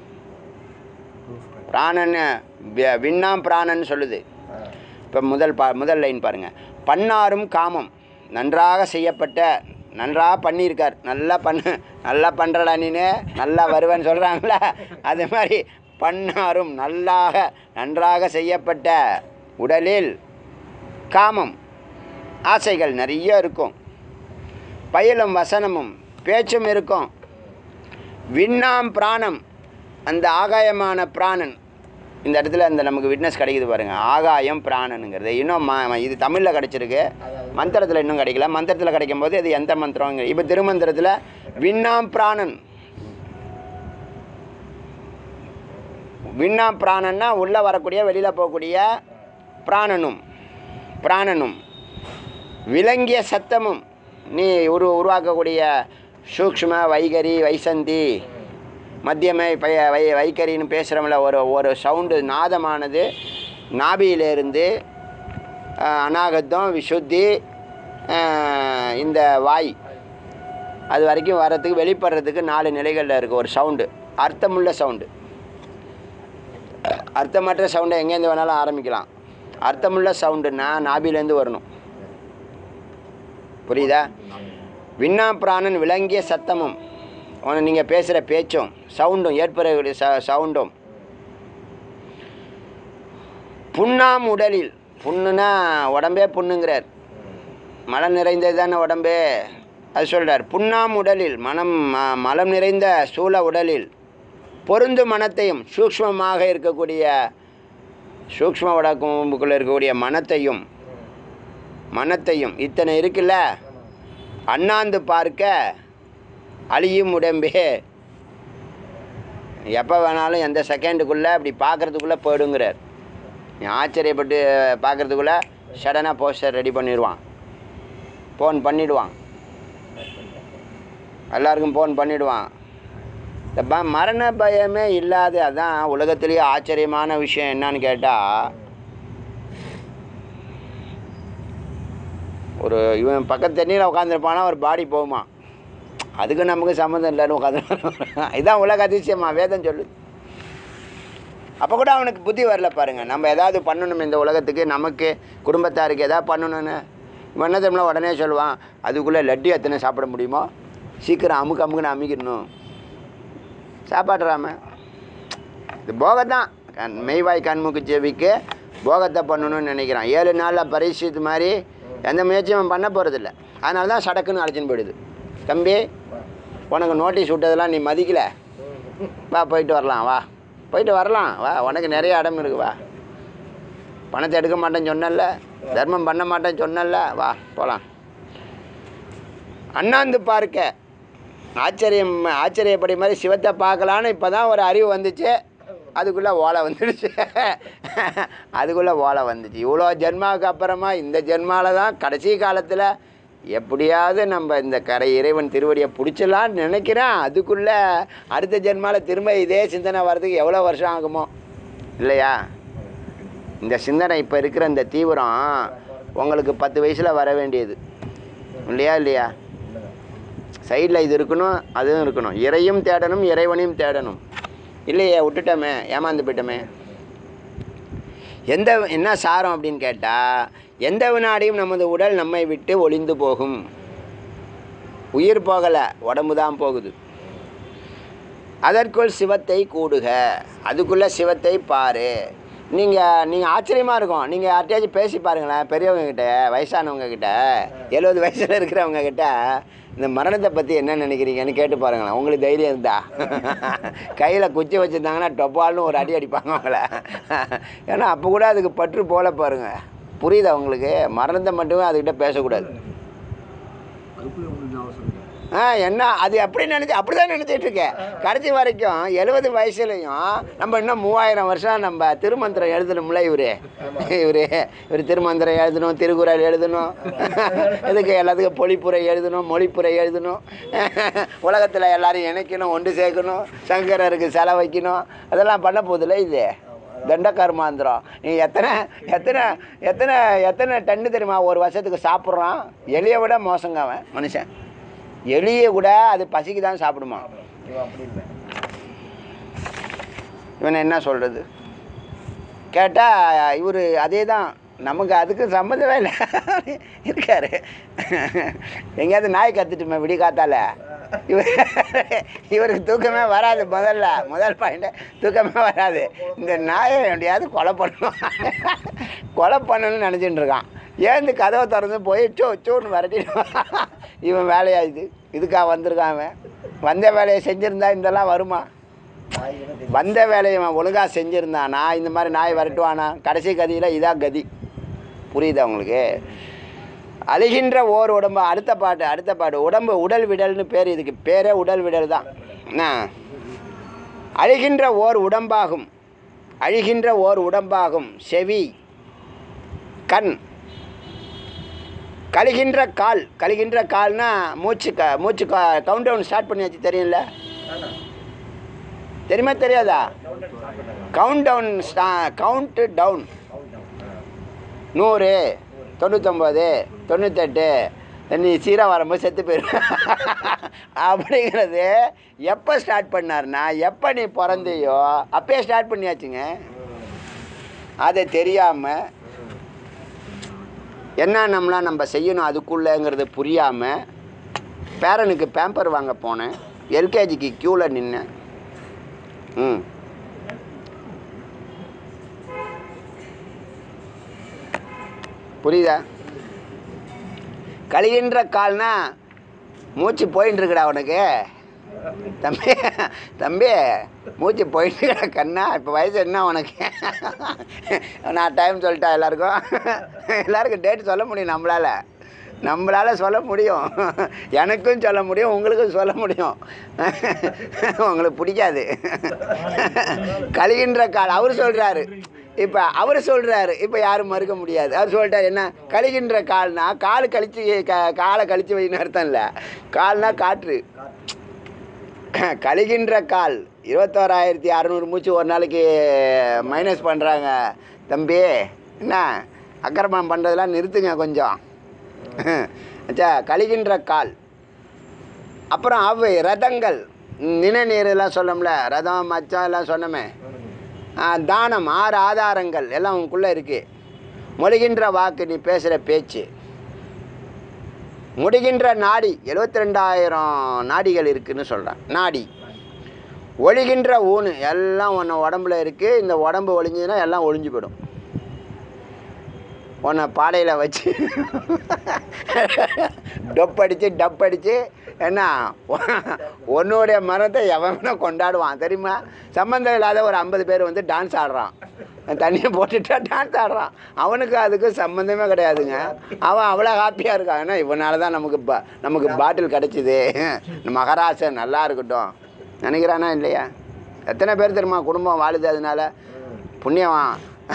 [SPEAKER 1] பிராணன் வி- விண்ணாம் பிராணன் சொல்லுது இப்போ முதல் பா முதல் லைன் பாருங்கள் பன்னாரும் காமம் நன்றாக செய்யப்பட்ட நன்றாக பண்ணியிருக்கார் நல்லா பண்ணு நல்லா பண்ணுறடா நீனு நல்லா வருவேன்னு சொல்கிறாங்களே அது மாதிரி பன்னாரும் நல்லாக நன்றாக செய்யப்பட்ட உடலில் காமம் ஆசைகள் நிறைய இருக்கும் பயிலும் வசனமும் பேச்சும் இருக்கும் விண்ணாம் பிராணம் அந்த ஆகாயமான பிராணன் இந்த இடத்துல அந்த நமக்கு விட்னஸ் கிடைக்குது பாருங்க ஆகாயம் பிராணனுங்கிறது இன்னும் ம இது தமிழில் கிடைச்சிருக்கு மந்திரத்தில் இன்னும் கிடைக்கல மந்திரத்தில் கிடைக்கும் போது இது எந்த மந்திரம் இப்போ திருமந்திரத்தில் விண்ணாம் பிராணன் விண்ணாம் பிராணன்னா உள்ளே வரக்கூடிய வெளியில் போகக்கூடிய பிராணனும் பிராணனும் விளங்கிய சத்தமும் நீ உரு உருவாக்கக்கூடிய சூக்ஷ்ம வைகரி வைசந்தி மத்தியமை பய வை வைகரின்னு பேசுகிறோம்ல ஒரு ஒரு சவுண்டு நாதமானது நாபியிலேருந்து அஹ், அநாகத்தம் விசுத்தி அஹ், இந்த வாய் அது வரைக்கும் வர்றதுக்கு வெளிப்படுறதுக்கு நாலு நிலைகளில் இருக்குது ஒரு சவுண்டு அர்த்தமுள்ள சவுண்டு அர்த்தமற்ற சவுண்டை எங்கேருந்து வேணாலும் ஆரம்பிக்கலாம் அர்த்தமுள்ள சவுண்டுன்னா நாபிலேருந்து வரணும் புரியுதா விண்ணா பிராணன் விளங்கிய சத்தமும் உன நீங்கள் பேசுகிற பேச்சும் சவுண்டும் ஏற்படக்கூடிய ச சவுண்டும் புண்ணாம் உடலில் புண்ணுனா உடம்பே புண்ணுங்கிறார் மலம் நிறைந்தது தானே உடம்பே அது சொல்கிறார் புண்ணாம் உடலில் மனம் ம- மலம் நிறைந்த சூழ உடலில் பொருந்து மனத்தையும் சூக்ஷ்மமாக இருக்கக்கூடிய சூக்ஷ்ம வடக்கும்புக்குள்ளே இருக்கக்கூடிய மனத்தையும் மனத்தையும் இத்தனை இருக்குல்ல அண்ணாந்து பார்க்க அழியும் உடம்பே எப்போ வேணாலும் எந்த செகண்டுக்குள்ளே அப்படி பார்க்குறதுக்குள்ளே போயிடுங்கிறார் நீ ஆச்சரியப்பட்டு பார்க்குறதுக்குள்ளே சடனாக போஸ்டர் ரெடி பண்ணிடுவான் ஃபோன் பண்ணிடுவான் எல்லாருக்கும் ஃபோன் பண்ணிடுவான் இந்த ப மரண பயமே இல்லாத அதான் உலகத்திலேயே ஆச்சரியமான விஷயம் என்னன்னு கேட்டால் ஒரு இவன் பக்கத்து தண்ணியில் உட்காந்துருப்பானா ஒரு பாடி போகுமா அதுக்கு நமக்கு சம்மந்தம் இல்லைன்னு உட்காந்து இதுதான் உலக அதிசயமா வேதம் சொல்லுது அப்போ கூட அவனுக்கு புத்தி வரல பாருங்க நம்ம ஏதாவது பண்ணணும் இந்த உலகத்துக்கு நமக்கு குடும்பத்தாருக்கு எதாவது பண்ணணும்னு இவன் என்ன தெரியுமா உடனே சொல்லுவான் அதுக்குள்ளே லட்டு எத்தனை சாப்பிட முடியுமோ சீக்கிரம் அமுக்கு அமுக்குன்னு அமுக்கிடணும் சாப்பாடுறாம இது போகத்தான் கண் மெய்வாய் கண்முக்கு செவிக்கு போகத்தை பண்ணணும்னு நினைக்கிறான் ஏழு நாளில் பரிசுத்து மாதிரி எந்த முயற்சியும் அவன் பண்ண போகிறதில்ல அதனால தான் சடக்குன்னு அழைச்சின்னு போயிடுது தம்பி உனக்கு நோட்டீஸ் விட்டதெல்லாம் நீ மதிக்கல வா போயிட்டு வரலாம் வா போயிட்டு வரலாம் வா உனக்கு நிறைய இடம் இருக்கு வா பணத்தை எடுக்க மாட்டேன்னு சொன்னல தர்மம் பண்ண மாட்டேன்னு சொன்னல வா போகலாம் அண்ணாந்து பார்க்க ஆச்சரியம் ஆச்சரியப்படி மாதிரி சிவத்தை பார்க்கலான்னு இப்போ தான் ஒரு அறிவு வந்துச்சு அதுக்குள்ளே ஓலை வந்துடுச்சு அதுக்குள்ளே ஓலை வந்துச்சு இவ்வளோ ஜென்மாவுக்கு அப்புறமா இந்த ஜென்மாவில் தான் கடைசி காலத்தில் எப்படியாவது நம்ம இந்த கரை இறைவன் திருவடியை பிடிச்சலான்னு நினைக்கிறேன் அதுக்குள்ளே அடுத்த ஜென்மாவில் திரும்ப இதே சிந்தனை வர்றதுக்கு எவ்வளோ வருஷம் ஆகுமோ இல்லையா இந்த சிந்தனை இப்போ இருக்கிற இந்த தீவிரம் உங்களுக்கு பத்து வயசில் வர வேண்டியது இல்லையா இல்லையா சைடில் இது இருக்கணும் அதுவும் இருக்கணும் இறையும் தேடணும் இறைவனையும் தேடணும் இல்லையே விட்டுட்டோமே ஏமாந்து போயிட்டோமே எந்த என்ன சாரம் அப்படின்னு கேட்டால் எந்த வினாடியும் நமது உடல் நம்மை விட்டு ஒளிந்து போகும் உயிர் போகலை உடம்பு தான் போகுது அதற்குள் சிவத்தை கூடுக அதுக்குள்ளே சிவத்தை பாரு நீங்கள் நீங்கள் ஆச்சரியமாக இருக்கும் நீங்கள் யார்கிட்டயாச்சும் பேசி பாருங்களேன் பெரியவங்க கிட்ட வயசானவங்க கிட்ட எழுபது வயசில் இருக்கிறவங்க கிட்ட இந்த மரணத்தை பற்றி என்ன நினைக்கிறீங்கன்னு கேட்டு பாருங்களேன் உங்களுக்கு தைரியம் இருந்தா கையில் குச்சி வச்சுருந்தாங்கன்னா டொப்பால்னு ஒரு அடி அடிப்பாங்க அவங்கள ஏன்னா அப்போ கூட அதுக்கு பற்று போல பாருங்க புரியுதா உங்களுக்கு மரணத்தை மட்டுமே அதுக்கிட்ட பேசக்கூடாது
[SPEAKER 2] அதுக்குள்ளே ஒன்று அவசரம் இல்லை
[SPEAKER 1] ஆ என்ன அது எப்படி நினச்சி அப்படி தான் நினச்சிட்டு இருக்கேன் கடைசி வரைக்கும் எழுபது வயசுலையும் நம்ம இன்னும் மூவாயிரம் வருஷம் நம்ம திருமந்திரம் எழுதணும்ல இவரு இவரு இவர் திருமந்திரம் எழுதணும் திருக்குறள் எழுதணும் இதுக்கு எல்லாத்துக்கும் பொழிப்புரை எழுதணும் மொழிப்புரை எழுதணும் உலகத்தில் எல்லாரையும் இணைக்கணும் ஒன்று சேர்க்கணும் சங்கரருக்கு செலை வைக்கணும் அதெல்லாம் பண்ண போதில்ல இது தண்ட கர்மாந்திரம் நீ எத்தனை எத்தனை எத்தனை எத்தனை டன்னு தெரியுமா ஒரு வருஷத்துக்கு சாப்பிட்றான் எலியை விட மோசங்க அவன் மனுஷன் எலியை கூட அது பசிக்கு தான் சாப்பிடுமா
[SPEAKER 3] இவன் அப்படி இல்லை
[SPEAKER 1] இவனை என்ன சொல்கிறது கேட்டால் இவர் அதே தான் நமக்கு அதுக்கு சம்மந்தமே இல்லை இருக்காரு எங்கேயாவது நாய் கத்துட்டுமே விடி காத்தால இவர் இவருக்கு தூக்கமே வராது முதல்ல முதல் பாயிண்ட் தூக்கமே வராது இந்த நாயை எப்படியாவது கொலை பண்ணணும் கொலை பண்ணணும்னு நினச்சிட்டு இருக்கான் ஏந்து கதவை திறந்து போய் சோ சோன்னு விரட்டிடுவான் இவன் வேலையாகுது இதுக்காக வந்திருக்கான் அவன் வந்த வேலையை செஞ்சுருந்தா இதெல்லாம் வருமா
[SPEAKER 3] நாய் கூட தெரியும்
[SPEAKER 1] வந்த வேலையை அவன் ஒழுங்காக செஞ்சுருந்தானா இந்த மாதிரி நாய் விரட்டுவானா கடைசி கதியில் இதான் கதி புரியுதா உங்களுக்கு அழுகின்ற ஓர் உடம்பு அடுத்த பாட்டு அடுத்த பாட்டு உடம்பு உடல் விடல்னு பேர் இதுக்கு பேரே உடல் விடல் தான் என்ன அழுகின்ற ஓர் உடம்பாகும் அழுகின்ற ஓர் உடம்பாகும் செவி கண் கழுகின்ற கால் கழுகின்ற கால்னா மூச்சு க மூச்சு க கவுண்ட் டவுன் ஸ்டார்ட் பண்ணியாச்சு தெரியும்ல
[SPEAKER 3] ஆனா
[SPEAKER 1] தெரியுமா தெரியாதா
[SPEAKER 3] கவுண்டர் சாப்பிட்டாங்க
[SPEAKER 1] count down count down
[SPEAKER 3] counter
[SPEAKER 1] நூறு
[SPEAKER 3] ஓ
[SPEAKER 1] தொண்ணூத்தொம்பது தொண்ணூத்தெட்டு நீ சீரா வரும்போது செத்து போயிரு அப்படிங்கிறது எப்போ ஸ்டார்ட் பண்ணாருன்னா எப்போ நீ பிறந்தையோ அப்பயே ஸ்டார்ட் பண்ணியாச்சுங்க அதை தெரியாமல் என்ன நம்மளாம் நம்ம செய்யணும் அதுக்குள்ளேங்கிறது புரியாமல் பேரனுக்கு பேம்பர் வாங்க போனேன் எல்கேஜிக்கு க்யூவில் நின்னேன் ம் புரியுதா கழிகின்ற கால்னா மூச்சு போயின்னு இருக்குடா உனக்கு தம்பி தம்பி மூச்சு போயிட்டு இருக்கா கண்ணா இப்போ வயசு என்ன உனக்கு நான் டைம் சொல்லிட்டா எல்லாருக்கும் எல்லாருக்கும் டேட் சொல்ல முடியும் நம்மளால் நம்மளால் சொல்ல முடியும் எனக்கும் சொல்ல முடியும் உங்களுக்கும் சொல்ல முடியும் உங்களுக்கு பிடிக்காது கழிகின்ற கால் அவர் சொல்கிறாரு இப்போ அவர் சொல்கிறாரு இப்போ யாரும் மறுக்க முடியாது அவர் சொல்லிட்டாரு என்ன கழிகின்ற கால்னா கால் கழிச்சு க காலை கழிச்சு வைன்னு அர்த்தம் இல்லை கால்னா காற்று கழிகின்ற கால் இருபத்தோராயிரத்தி அறநூறு மூச்சு ஒரு நாளைக்கு மைனஸ் பண்ணுறாங்க தம்பி என்ன அக்கிரமம் பண்ணுறதெல்லாம் நிறுத்துங்க கொஞ்சம் அச்சா கழிகின்ற கால் அப்புறம் அவை ரதங்கள் நிணநீர் எல்லாம் சொன்னோம்ல ரதம் மச்சம் எல்லாம் சொன்னோமே ஆ, தானம் ஆறு ஆதாரங்கள் எல்லாம் உனக்குள்ளே இருக்குது மொழிகின்ற வாக்கு நீ பேசுகிற பேச்சு முடிகின்ற நாடி எழுபத்தி ரெண்டாயிரம் நாடிகள் இருக்குன்னு சொல்கிறான் நாடி ஒழிகின்ற ஊனு எல்லாம் உன்னை உடம்புல இருக்குது இந்த உடம்பு ஒழிஞ்சதுன்னா எல்லாம் ஒழிஞ்சு போயிடும் உன்னை பாடையில் வச்சு டொப்படிச்சு டப்படிச்சு என்ன உன்னுடைய மரத்தை எவனா கொண்டாடுவான் தெரியுமா சம்மந்தம் இல்லாத ஒரு ஐம்பது பேர் வந்து டான்ஸ் ஆடுறான் தண்ணியை போட்டுட்டா டான்ஸ் ஆடுறான் அவனுக்கு அதுக்கு சம்மந்தமே கிடையாதுங்க அவன் அவ்வளோ ஹாப்பியாக இருக்கான் ஏன்னா இவனால தான் நமக்கு பா நமக்கு பாட்டில் கிடச்சிது மகராசன் நல்லா இருக்கட்டும் நினைக்கிறானா இல்லையா எத்தனை பேர் தெரியுமா குடும்பம் வாழுது அதனால புண்ணியவான்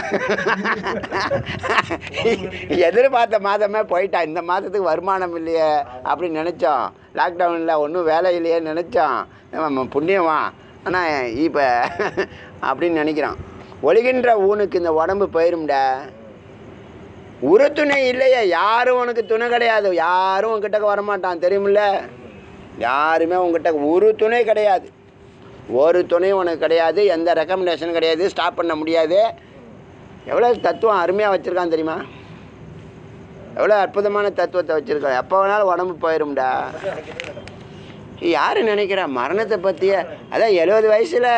[SPEAKER 1] எதிர்பார்த்த மாதமே போயிட்டான் இந்த மாதத்துக்கு வருமானம் இல்லையே அப்படின்னு நினச்சோம் லாக்டவுனில் ஒன்றும் வேலை இல்லையே நினச்சோம் நம்ம புண்ணியமா ஆனால் இப்போ அப்படின்னு நினைக்கிறான் ஒழிகின்ற ஊனுக்கு இந்த உடம்பு போயிரும்டா ஒரு துணை இல்லையே யாரும் உனக்கு துணை கிடையாது யாரும் உன்கிட்ட வரமாட்டான் தெரியுமில்ல யாருமே உங்ககிட்ட ஒரு துணை கிடையாது ஒரு துணையும் உனக்கு கிடையாது எந்த ரெக்கமெண்டேஷனும் கிடையாது ஸ்டாப் பண்ண முடியாது எவ்வளோ தத்துவம் அருமையாக வச்சுருக்கான் தெரியுமா எவ்வளோ அற்புதமான தத்துவத்தை வச்சுருக்கான் எப்போ வேணாலும் உடம்பு போயிரும்டா யார் நினைக்கிறா மரணத்தை பற்றிய அதான் எழுபது வயசில்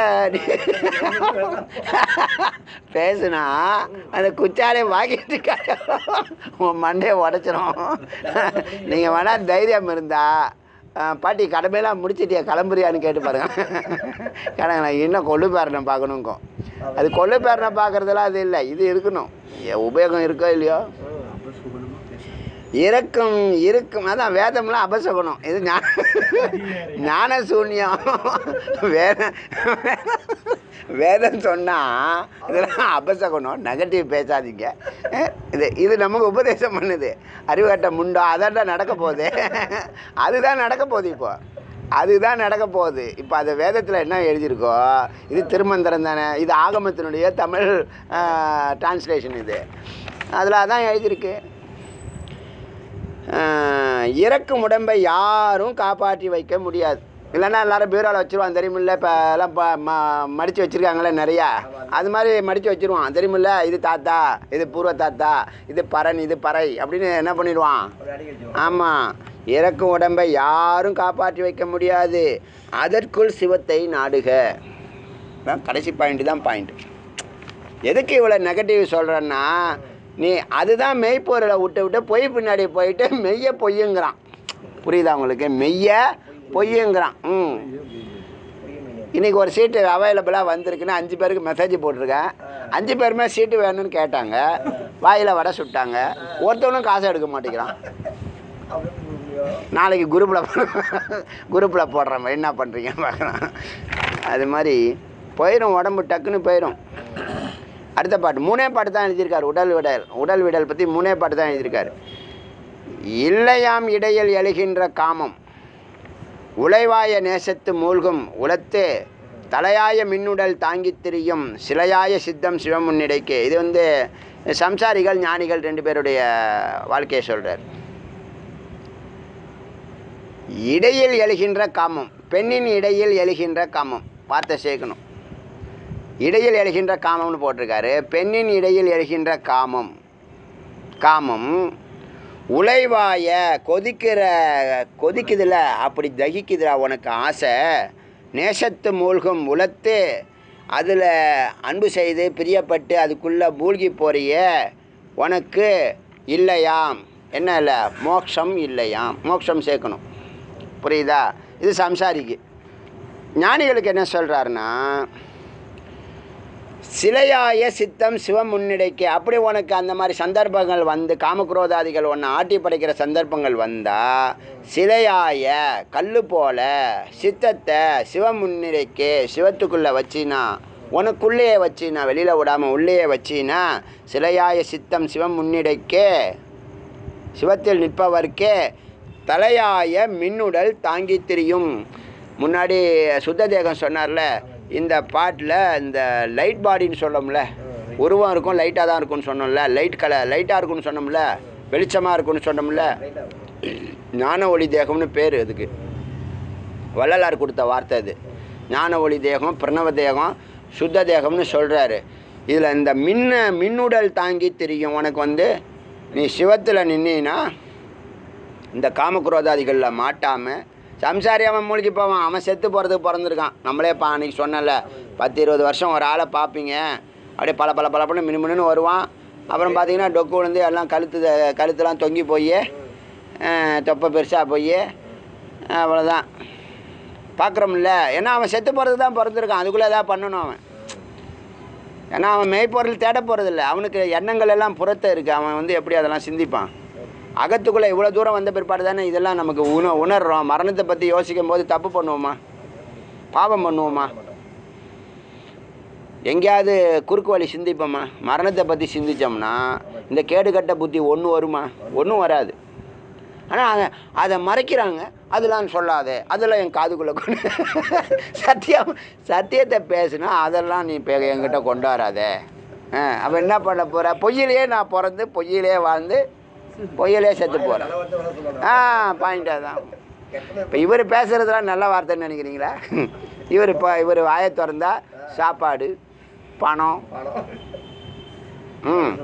[SPEAKER 1] பேசுனா அந்த குச்சாலே வாங்கிட்டு உன் மண்டையை உடச்சிரும் நீங்கள் வேணால் தைரியம் இருந்தா அஹ், பாட்டி கடமையெல்லாம் முடிச்சிட்டியா கிளம்புறியான்னு கேட்டு பாருங்க கடை நான் இன்னும் கொள்ளு பேரனை பார்க்கணுங்கோ அது கொள்ளு பேரனை பார்க்குறதெல்லாம் அது இல்லை இது இருக்கணும் எ- உபயோகம் இருக்கோ இல்லையோ
[SPEAKER 2] அபசுகுணமாக பேசுகிறேன்
[SPEAKER 1] இருக்கும் இருக்கும் அதான் வேதம்லாம் அபசகுணம் இது ஞான ஞான சூன்யம் வேத வேதம் சொன்னால் இதெல்லாம் அபசகுணம் நெகட்டிவ் பேசாதீங்க அஹ் இது இது நமக்கு உபதேசம் பண்ணுது அறிவுகட்ட முண்டோ அதான் நடக்க போகுது அதுதான் நடக்க போகுது இப்போ அதுதான் நடக்க போகுது இப்போ அது வேதத்தில் என்ன எழுதியிருக்கோ இது திருமந்திரம் தானே இது ஆகமத்தினுடைய தமிழ் டிரான்ஸ்லேஷன் இது அதில் அதான் எழுதியிருக்கு ஆஹ், இறக்கும் உடம்பை யாரும் காப்பாற்றி வைக்க முடியாது இல்லைன்னா எல்லாரும் பீரோவில் வச்சுருவான் தெரியுமில்ல இப்போ எல்லாம் ப ம மடித்து வச்சுருக்காங்களே நிறையா அது மாதிரி மடித்து வச்சுருவான் தெரியுமில்ல இது தாத்தா இது பூர்வ தாத்தா இது பரன் இது பறை அப்படின்னு என்ன பண்ணிடுவான்
[SPEAKER 3] ஒரு அடி கழிச்சு
[SPEAKER 1] ஆமாம் இறக்கும் உடம்பை யாரும் காப்பாற்றி வைக்க முடியாது அதற்குள் சிவத்தை நாடுக அதான் கடைசி பாயிண்ட் தான் பாயிண்ட் எதுக்கு இவ்வளோ நெகட்டிவ் சொல்கிறேன்னா நீ அதுதான் மெய்ப்பொருளை விட்டு விட்டு பொய் பின்னாடி போயிட்டு மெய்ய பொய்யுங்கிறான் புரியுதா உங்களுக்கு மெய்ய பொய்யுங்கிறான் ம் இன்றைக்கி ஒரு சீட்டு அவைலபிளாக வந்திருக்குன்னு அஞ்சு பேருக்கு மெசேஜ் போட்டிருக்கேன் அஞ்சு பேருமே சீட்டு வேணும்னு கேட்டாங்க வாயில் வடை சுட்டாங்க ஒருத்தவனும் காசு எடுக்க மாட்டேங்கிறான்
[SPEAKER 3] அப்படியே முடியும்
[SPEAKER 1] நாளைக்கு குரூப்பில் குரூப்பில் போடுறேன் என்ன பண்ணுறீங்க பார்க்கலாம் அது மாதிரி போயிடும் உடம்பு டக்குன்னு போயிடும் அடுத்த பாட்டு மூணே பாட்டு தான் எழுதியிருக்காரு உடல் விடல் உடல் விடல் பற்றி மூணே பாட்டு தான் எழுதியிருக்காரு இல்லையாம் இடையில் எழுகின்ற காமம் உழைவாய நேசத்து மூழ்கும் உலத்து தலையாய மின்னுடல் தாங்கித் திரியும் சிலையாய சித்தம் சிவமுன்னிடைக்கு இது வந்து சம்சாரிகள் ஞானிகள் ரெண்டு பேருடைய வாழ்க்கையை சொல்கிறார் இடையில் எழுகின்ற காமம் பெண்ணின் இடையில் எழுகின்ற காமம் வார்த்தை சேர்க்கணும் இடையில் எழுகின்ற காமம்னு போட்டிருக்காரு பெண்ணின் இடையில் எழுகின்ற காமம் காமம் உழைவாய கொதிக்கிற கொதிக்குதுல அப்படி தகிக்குதுடா உனக்கு ஆசை நேசத்து மூழ்கும் உலத்து அதில் அன்பு செய்து பிரியப்பட்டு அதுக்குள்ளே மூழ்கி போறிய உனக்கு இல்லையாம் என்ன இல்லை மோட்சம் இல்லையாம் மோட்சம் சேர்க்கணும் புரியுதா இது சம்சாரிக்கு ஞானிகளுக்கு என்ன சொல்கிறாருன்னா சிலையாய சித்தம் சிவம் முன்னிடைக்கு அப்படி உனக்கு அந்த மாதிரி சந்தர்ப்பங்கள் வந்து காமக்ரோதாதிகள் ஒன்று ஆட்டி படைக்கிற சந்தர்ப்பங்கள் வந்தால் சிலையாய கல் போல சித்தத்தை சிவம் முன்னிடைக்கு சிவத்துக்குள்ளே வச்சினா உனக்குள்ளேயே வச்சினா வெளியில் விடாமல் உள்ளேயே வச்சினா சிலையாய சித்தம் சிவம் முன்னிடைக்கே சிவத்தில் நிற்பவர்க்கே தலையாய மின்னுடல் தாங்கி திரியும் முன்னாடி சுத்த தேகம் சொன்னார்ல இந்த பாட்டில் இந்த லைட் பாடின்னு சொல்லோம்ல உருவம் இருக்கும் லைட்டாக தான் இருக்கும்னு சொன்னோம்ல லைட் கலர் லைட்டாக இருக்கும்னு சொன்னோம்ல வெளிச்சமாக இருக்கும்னு சொன்னோம்ல ஞான ஒளி தேகம்னு பேர் அதுக்கு வள்ளலார் கொடுத்த வார்த்தை அது ஞான ஒளி தேகம் பிரணவ தேகம் சுத்த தேகம்னு சொல்கிறாரு இதில் இந்த மின்ன மின்னுடல் தாங்கி தெரியும் உனக்கு வந்து நீ சிவத்தில் நின்னா இந்த காமக்ரோதாதிகளில் மாட்டாமல் சம்சாரி அவன் மூழ்கி போவான் அவன் செத்து போகிறதுக்கு பிறந்திருக்கான் நம்மளே பா அன்றைக்கி சொன்னல பத்து இருபது வருஷம் ஒரு ஆளை பார்ப்பீங்க அப்படியே பல பல பல மினு மினுன்னு வருவான் அப்புறம் பார்த்தீங்கன்னா டொக்கு விழுந்து எல்லாம் கழுத்து கழுத்துலாம் தொங்கி போய் தொப்பை பெருசாக போய் அவ்வளோதான் பார்க்குறோம்ல ஏன்னா அவன் செத்து போகிறதுக்கு தான் பிறந்திருக்கான் அதுக்குள்ளே ஏதாவது பண்ணணும் அவன் ஏன்னா அவன் மெய்ப்பொருள் தேட போகிறதில்ல அவனுக்கு எண்ணங்கள் எல்லாம் புறத்தை இருக்குது அவன் வந்து எப்படி அதெல்லாம் சிந்திப்பான் அகத்துக்குள்ளே இவ்வளோ தூரம் வந்த பிற்பாடு தானே இதெல்லாம் நமக்கு உண உணர்றோம் மரணத்தை பற்றி யோசிக்கும் போது தப்பு பண்ணுவோமா பாவம் பண்ணுவோமா எங்கேயாவது குறுக்கு வழி சிந்திப்போமா மரணத்தை பற்றி சிந்திச்சோம்னா இந்த கேடுகட்ட புத்தி ஒன்று வருமா ஒன்றும் வராது ஆனால் அதை அதை மறைக்கிறாங்க அதெல்லாம் சொல்லாதே அதெல்லாம் என் காதுக்குள்ளே கொண்டு சத்தியம் சத்தியத்தை பேசுனா அதெல்லாம் நீ இப்போ என்கிட்ட கொண்டு வராதே ஆ அப்போ என்ன பண்ண போகிற பொய்யிலே நான் பிறந்து பொய்யிலே வாழ்ந்து பொய்யிலே செத்து போகிறேன் ஆ பாயிண்டாக தான் இப்போ இவர் பேசுகிறதுலாம் நல்ல வார்த்தைன்னு நினைக்கிறீங்களா இவர் இப்போ இவர் வாயை திறந்தா சாப்பாடு பணம் ம்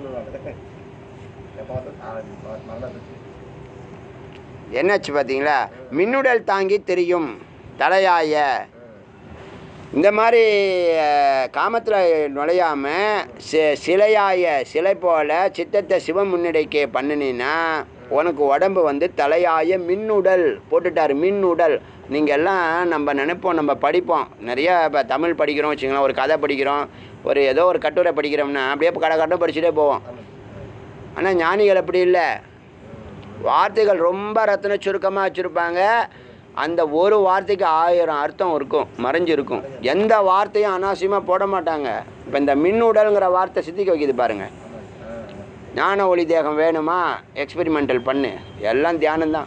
[SPEAKER 1] என்னாச்சு பார்த்தீங்களா மின்னுடல் தாங்கி தெரியும் தலையாய இந்த மாதிரி காமத்தில் நுழையாமல் சி சிலையாய சிலை போல சித்தத்தை சிவம் முன்னிடைக்கு பண்ணினீன்னா உனக்கு உடம்பு வந்து தலையாய மின்னுடல் போட்டுட்டார் மின்னுடல் நீங்கள் எல்லாம் நம்ம நினைப்போம் நம்ம படிப்போம் நிறையா இப்போ தமிழ் படிக்கிறோம் வச்சுங்களேன் ஒரு கதை படிக்கிறோம் ஒரு ஏதோ ஒரு கட்டுரை படிக்கிறோம்னா அப்படியே கடை கட்டம் படிச்சுட்டே போவோம் ஆனால் ஞானிகள் அப்படி இல்லை வார்த்தைகள் ரொம்ப ரத்தின சுருக்கமாக வச்சுருப்பாங்க அந்த ஒரு வார்த்தைக்கு ஆயிரம் அர்த்தம் இருக்கும் மறைஞ்சிருக்கும் எந்த வார்த்தையும் அனாவசியமாக போட மாட்டாங்க இப்போ இந்த மின்னுடல்ங்கிற வார்த்தை சித்திக்க வைக்கிது பாருங்கள் ஞான ஒளி தேகம் வேணுமா எக்ஸ்பெரிமெண்டல் பண்ணு எல்லாம் தியானம்தான்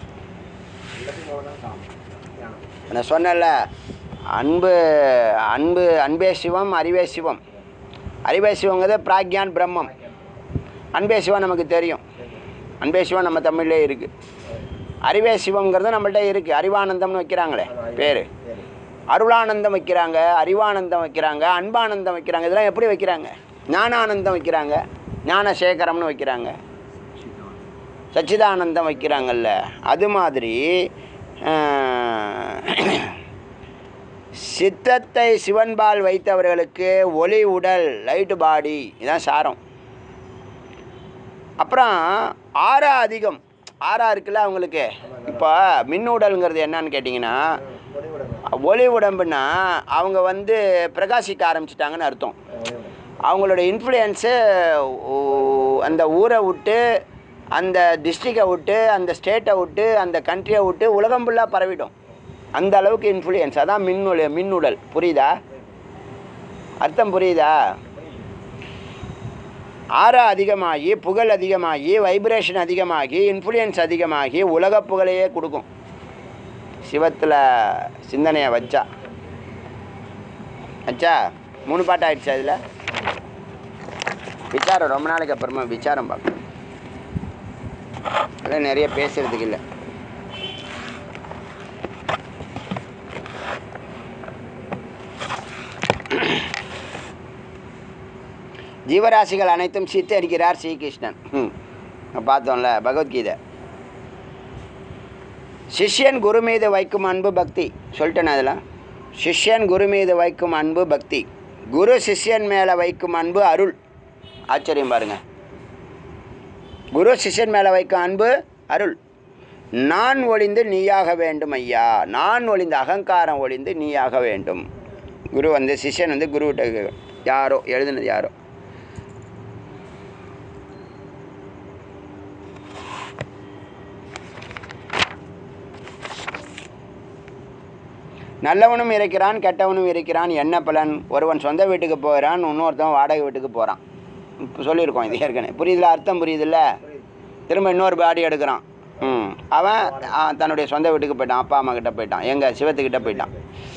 [SPEAKER 1] நான் சொன்னேன்ல அன்பு அன்பு அன்பே சிவம் அறிவே சிவம் அறிவே சிவங்கிறது பிராக்யான் பிரம்மம் அன்பே சிவம் நமக்கு தெரியும் அன்பே சிவம் நம்ம தமிழ்லே இருக்குது அறிவே சிவங்கிறது நம்மள்ட்ட இருக்குது அறிவானந்தம்னு வைக்கிறாங்களே பேர் அருளானந்தம் வைக்கிறாங்க அறிவானந்தம் வைக்கிறாங்க அன்பானந்தம் வைக்கிறாங்க இதெல்லாம் எப்படி வைக்கிறாங்க ஞானானந்தம் வைக்கிறாங்க ஞானசேகரம்னு வைக்கிறாங்க சச்சிதானந்தம் வைக்கிறாங்கல்ல அது மாதிரி ஆஹ், சித்தத்தை சிவன்பால் வைத்தவர்களுக்கு ஒளி உடல் லைட்டு பாடி இதான் சாரம் அப்புறம் ஆறா அதிகம் ஆறா இருக்குல்ல அவங்களுக்கு இப்போ மின்னுடல்ங்கிறது என்னன்னு கேட்டிங்கன்னா ஒளி உடம்புனா அவங்க வந்து பிரகாசிக்க ஆரம்பிச்சிட்டாங்கன்னு அர்த்தம் அவங்களோட இன்ஃப்ளூயன்ஸு அந்த ஊரை விட்டு அந்த டிஸ்ட்ரிக்டை விட்டு அந்த ஸ்டேட்டை விட்டு அந்த கண்ட்ரியை விட்டு உலகம் ஃபுல்லாக பரவிடும் அந்த அளவுக்கு இன்ஃப்ளூயன்ஸ் அதான் மின்னுல மின்னுடல் புரியுதா அர்த்தம் புரியுதா ஆறா அதிகமாகி புகழ் அதிகமாகி வைப்ரேஷன் அதிகமாகி இன்ஃப்ளூயன்ஸ் அதிகமாகி உலக புகழையே கொடுக்கும் சிவத்தில் சிந்தனையை வச்சா வச்சா மூணு பாட்டு ஆயிடுச்சு அதில் விசாரம் ரொம்ப நாளைக்கு அப்புறமா விசாரம் பார்க்கணும் அதெல்லாம் நிறைய பேசுறதுக்கு இல்லை ஜீவராசிகள் அனைத்தும் சித்தரிக்கிறார் ஸ்ரீகிருஷ்ணன் ம் பார்த்தோம்ல பகவத்கீதை சிஷ்யன் குரு மீது வைக்கும் அன்பு பக்தி சொல்லிட்டேன் அதெல்லாம் சிஷ்யன் குரு மீது வைக்கும் அன்பு பக்தி குரு சிஷ்யன் மேலே வைக்கும் அன்பு அருள் ஆச்சரியம் பாருங்க குரு சிஷ்யன் மேலே வைக்கும் அன்பு அருள் நான் ஒளிந்து நீயாக வேண்டும் ஐயா நான் ஒளிந்து அகங்காரம் ஒளிந்து நீயாக வேண்டும் குரு வந்து சிஷ்யன் வந்து குருவிட்ட கே- யாரோ எழுதுனது யாரோ நல்லவனும் இருக்கிறான் கெட்டவனும் இருக்கிறான் என்ன பலன் ஒருவன் சொந்த வீட்டுக்கு போகிறான் இன்னொருத்தன் வாடகை வீட்டுக்கு போகிறான் இப்போ சொல்லியிருக்கோம் இது ஏற்கனவே புரியுதுல அர்த்தம் புரியுதுல்ல திரும்ப இன்னொரு பாடி எடுக்கிறான் ம் அவன் ஆ, தன்னுடைய சொந்த வீட்டுக்கு போயிட்டான் அப்பா அம்மா கிட்ட போயிட்டான் எங்கள் சிவத்துக்கிட்ட போயிட்டான்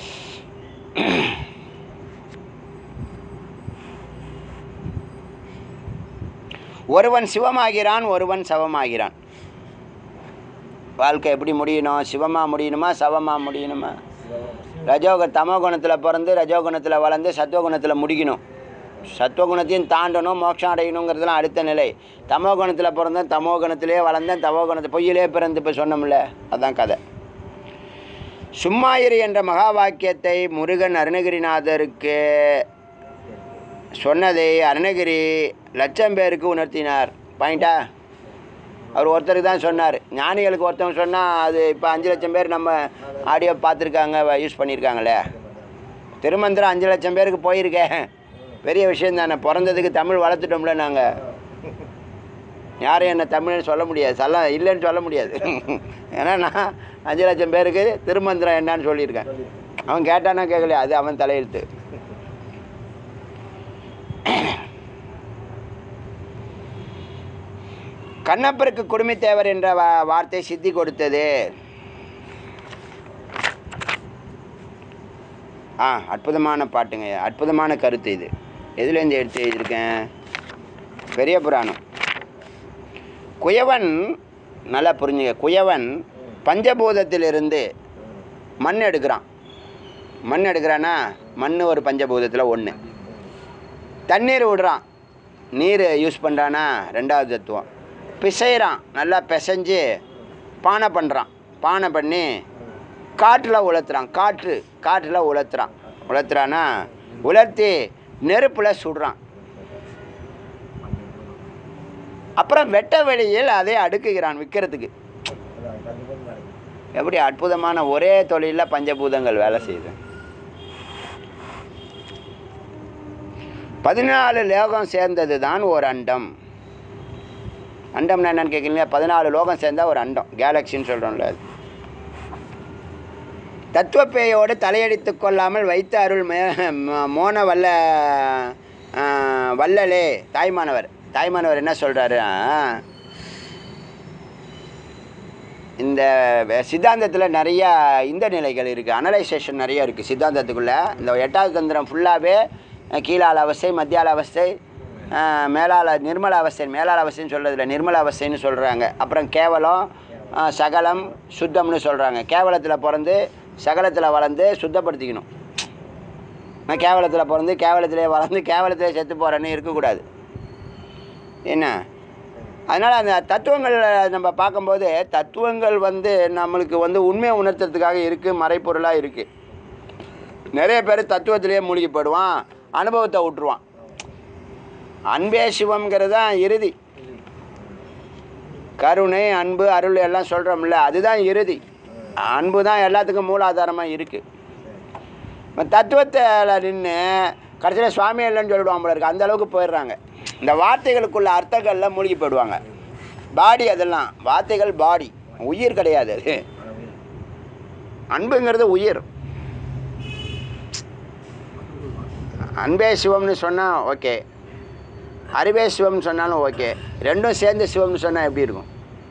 [SPEAKER 1] ஒருவன் சிவமாகிறான் ஒருவன் சவமாகிறான் வாழ்க்கை எப்படி முடியணும் சிவமா முடியணுமா சவமா முடியணுமா ரஜோக தமோகுணத்தில் பிறந்து ரஜோகுணத்தில் வளர்ந்து சத்துவகுணத்தில் முடிக்கணும் சத்துவகுணத்தையும் தாண்டணும் மோட்சம் அடையணுங்கிறதுலாம் அடுத்த நிலை தமோகுணத்தில் பிறந்தேன் தமோகுணத்திலே வளர்ந்தேன் தமோகுணத்தை பொய்யிலே பிறந்து இப்போ சொன்னோம்ல அதான் கதை சும்மாயிரு என்ற மகா வாக்கியத்தை முருகன் அருணகிரிநாதருக்கு சொன்னதை அருணகிரி லட்சம் பேருக்கு உணர்த்தினார் பாயிண்டா அவர் ஒருத்தருக்கு தான் சொன்னார் ஞானிகளுக்கு ஒருத்தவங்க சொன்னால் அது இப்போ அஞ்சு லட்சம் பேர் நம்ம ஆடியோ பார்த்துருக்காங்க யூஸ் பண்ணியிருக்காங்களே திருமந்திரம் அஞ்சு லட்சம் பேருக்கு போயிருக்கேன் பெரிய விஷயம் தானே பிறந்ததுக்கு தமிழ் வளர்த்துட்டோம்ல நாங்கள் யாரும் என்ன தமிழ்னு சொல்ல முடியாது சொல்ல இல்லைன்னு சொல்ல முடியாது ஏன்னா நான் அஞ்சு லட்சம் பேருக்கு திருமந்திரம் என்னன்னு சொல்லியிருக்கேன் அவன் கேட்டானா கேட்கலையா அது அவன் தலையெழுத்து கண்ணப்பருக்கு குடுமித்தேவர் என்ற வா வார்த்தை சித்தி கொடுத்தது ஆ அற்புதமான பாட்டுங்க அற்புதமான கருத்து இது எதுலேருந்து எடுத்து எழுதியிருக்கேன் பெரிய புராணம் குயவன் நல்லா புரிஞ்சுங்க குயவன் பஞ்சபூதத்திலிருந்து மண் எடுக்கிறான் மண் எடுக்கிறான்னா மண் ஒரு பஞ்சபூதத்தில் ஒன்று தண்ணீர் விடுறான் நீர் யூஸ் பண்ணுறான்னா ரெண்டாவது தத்துவம் பிசைகிறான் நல்லா பிசைஞ்சு பானை பண்ணுறான் பானை பண்ணி காற்றில் உலர்த்துறான் காற்று காற்றில் உலர்த்துறான் உலர்த்துறான்னா உலர்த்தி நெருப்பில் சுடுறான் அப்புறம் வெட்ட வெளியில் அதை அடுக்குகிறான் விற்கிறதுக்கு எப்படி அற்புதமான ஒரே தொழிலில் பஞ்சபூதங்கள் வேலை செய்யுது பதினாலு லோகம் சேர்ந்தது தான் ஒரு அண்டம் அண்டம்னா என்னன்னு கேட்குறீங்க பதினாலு லோகம் சேர்ந்தா ஒரு அண்டம் கேலக்சின்னு சொல்கிறோம்ல அது தத்துவப்பேயோடு தலையடித்து கொள்ளாமல் வைத்த அருள் மே ம- மோன வல்ல ஆ, வள்ளலே தாய்மானவர் தாய்மானவர் என்ன சொல்கிறாரு இந்த சித்தாந்தத்தில் நிறைய இந்த நிலைகள் இருக்குது அனலைசேஷன் நிறைய இருக்குது சித்தாந்தத்துக்குள்ளே இந்த எட்டாவது தந்திரம் ஃபுல்லாகவே கீழால அவஸ்தை மத்தியால அவஸ்தை அஹ், மேலால நிர்மல அவஸ்தை மேலால அவஸ்தைன்னு சொல்கிறதில்ல நிர்மல அவஸ்தைன்னு சொல்கிறாங்க அப்புறம் கேவலம் அஹ், சகலம் சுத்தம்னு சொல்கிறாங்க கேவலத்தில் பிறந்து சகலத்தில் வளர்ந்து சுத்தப்படுத்திக்கணும் நான் கேவலத்தில் பிறந்து கேவலத்திலே வளர்ந்து கேவலத்திலே செத்து போகிறேன்னு இருக்கக்கூடாது என்ன அதனால் அந்த தத்துவங்கள் நம்ம பார்க்கும்போது தத்துவங்கள் வந்து நம்மளுக்கு வந்து உண்மையை உணர்த்துறதுக்காக இருக்குது மறைப்பொருளாக இருக்குது நிறைய பேர் தத்துவத்திலேயே மூழ்கி போயிடுவான் அனுபவத்தை விட்டுருவான் அன்பே சிவம்ங்கிறது தான் இறுதி கருணை அன்பு அருள் எல்லாம் சொல்கிறோம்ல அதுதான் இறுதி அன்பு தான் எல்லாத்துக்கும் மூலாதாரமாக இருக்குது தத்துவத்தில் நின்று கடைசியில் சுவாமி இல்லைன்னு சொல்லிடுவாங்க போல இருக்கு அந்த அளவுக்கு போயிடுறாங்க இந்த வார்த்தைகளுக்குள்ள அர்த்தங்களில் மூழ்கி போயிடுவாங்க பாடி அதெல்லாம் வார்த்தைகள் பாடி உயிர் கிடையாது அது அன்புங்கிறது உயிர் அன்பே சிவம்னு சொன்னால் ஓகே அறிவே சிவம்னு சொன்னாலும் ஓகே ரெண்டும் சேர்ந்து சிவம்னு சொன்னால் எப்படி இருக்கும்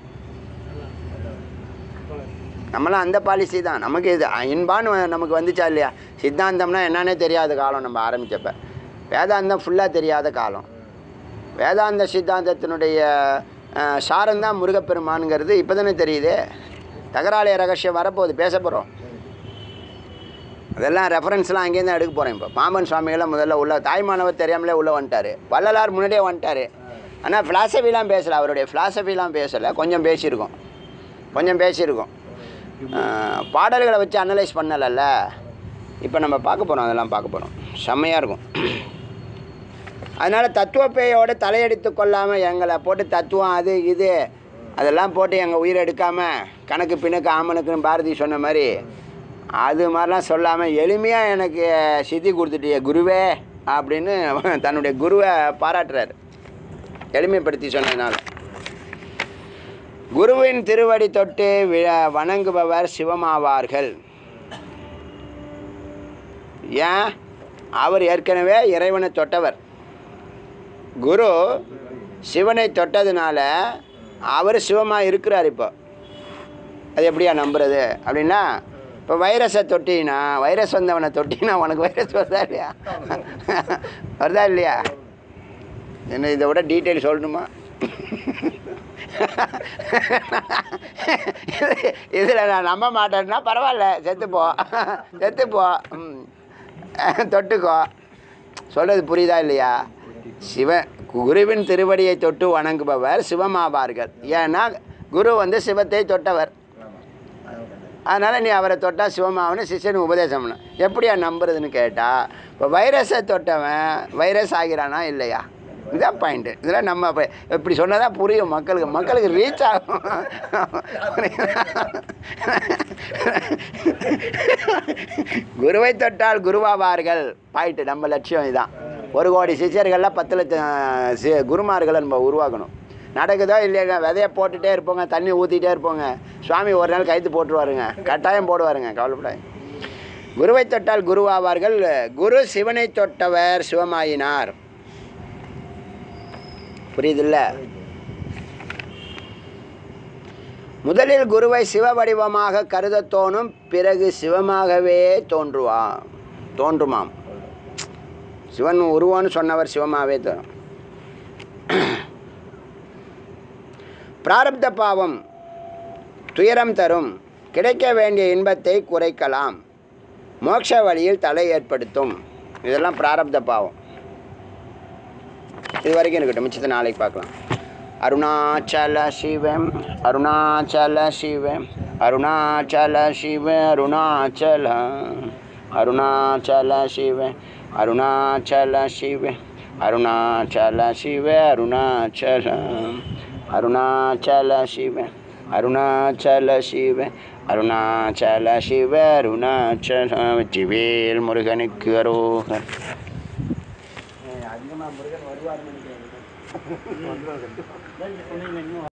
[SPEAKER 1] நம்மளாம் அந்த பாலிசி தான் நமக்கு இது இன்பான்னு நமக்கு வந்துச்சா இல்லையா சித்தாந்தம்னா என்னன்னே தெரியாத காலம் நம்ம ஆரம்பித்தப்ப வேதாந்தம் ஃபுல்லாக தெரியாத காலம் வேதாந்த சித்தாந்தத்தினுடைய அஹ், சாரம்தான் முருகப்பெருமானுங்கிறது இப்போ தானே தெரியுது தகராலய ரகசியம் வரப்போகுது பேச போகிறோம் அதெல்லாம் ரெஃபரன்ஸ்லாம் அங்கேருந்து எடுக்க போகிறேன் இப்போ பாம்பன் சுவாமிகள்லாம் முதல்ல உள்ள தாய்மானவர் தெரியாமலே உள்ளே வந்துட்டார் வள்ளலார் முன்னாடியே வந்துட்டார் ஆனால் ஃபிலாசபிலாம் பேசலை அவருடைய ஃபிலாசபிலாம் பேசலை கொஞ்சம் பேசியிருக்கோம் கொஞ்சம் பேசியிருக்கோம் அஹ், பாடல்களை வச்சு அனலைஸ் பண்ணலைல்ல இப்போ நம்ம பார்க்க போகிறோம் அதெல்லாம் பார்க்க போகிறோம் செம்மையாக இருக்கும் அதனால் தத்துவப்பேயோட தலையெடுத்து கொள்ளாமல் எங்களை போட்டு தத்துவம் அது இது அதெல்லாம் போட்டு எங்கள் உயிரை எடுக்காமல் கணக்கு பிணக்கு ஆமனுக்குன்னு பாரதி சொன்ன மாதிரி அது மாதிரிலாம் சொல்லாமல் எளிமையாக எனக்கு சித்தி கொடுத்துட்டிய குருவே அப்படின்னு தன்னுடைய குருவை பாராட்டுறாரு எளிமைப்படுத்தி சொன்னதுனால குருவின் திருவடி தொட்டு வி- வணங்குபவர் சிவமாவார்கள் ஏன் அவர் ஏற்கனவே இறைவனை தொட்டவர் குரு சிவனை தொட்டதுனால அவர் சிவமாக இருக்கிறார் இப்போ அது எப்படியா நம்புறது அப்படின்னா இப்போ வைரஸை தொட்டினா வைரஸ் வந்தவனை தொட்டினா உனக்கு வைரஸ் வருதா இல்லையா வருதா இல்லையா என்ன இதை விட டீட்டெயில் சொல்லணுமா இதில் நான் நம்ப மாட்டேன்னா பரவாயில்ல செத்துப்போ செத்துப்போ ம் தொட்டுக்கோ சொல்கிறது புரியுதா இல்லையா சிவ குருவின் திருவடியை தொட்டு வணங்குபவர் சிவமாவார்கள் ஏன்னா குரு வந்து சிவத்தை தொட்டவர் அதனால் நீ அவரை தொட்டால் சிவமாவனு சிஷ்யனுக்கு உபதேசம் பண்ண எப்படியா நம்புறதுன்னு கேட்டால் இப்போ வைரஸை தொட்டவன் வைரஸ் ஆகிறானா இல்லையா இதுதான் பாயிண்ட்டு இதெல்லாம் நம்ம இப்போ இப்படி சொன்னால் தான் புரியும் மக்களுக்கு மக்களுக்கு ரீச் ஆகும் குருவை தொட்டால் குருவாவார்கள் பாயிண்ட்டு நம்ம லட்சியம் இதுதான் ஒரு கோடி சிஷ்யர்களில் பத்து லட்சம் சி குருமார்களை நம்ம உருவாக்கணும் நடக்குதோ இல்லையா விதைய போட்டுகிட்டே இருப்போங்க தண்ணி ஊற்றிட்டே இருப்போங்க சுவாமி ஒரு நாள் கைத்து போட்டுருவாருங்க கட்டாயம் போடுவாருங்க கவலைப்படாது குருவை தொட்டால் குருவாவார்கள் குரு சிவனை தொட்டவர் சிவமாயினார் புரியுதில்ல முதலில் குருவை சிவ வடிவமாக கருத தோணும் பிறகு சிவமாகவே தோன்றுவான் தோன்றுமாம் சிவன் உருவான்னு சொன்னவர் சிவமாகவே தோணும் பிராரப்த பாவம் துயரம் தரும் கிடைக்க வேண்டிய இன்பத்தை குறைக்கலாம் மோட்ச வழியில் தலை ஏற்படுத்தும் இதெல்லாம் பிராரப்த பாவம் இது வரைக்கும் இருக்கட்டும் மிச்சத்தை நாளைக்கு பார்க்கலாம் அருணாச்சல சிவம் அருணாச்சல சிவம் அருணாச்சல சிவ அருணாச்சல அருணாச்சல சிவ அருணாச்சல சிவ அருணாச்சல சிவ அருணாச்சல அருணாச்சல சிவ அருணாச்சல சிவ அருணாச்சல சிவ அருணாச்சல வெற்றிவேல் முருகனுக்கு அரோகர் அதிகமாக முருகன் வருவார்னு நினைக்கிறேன்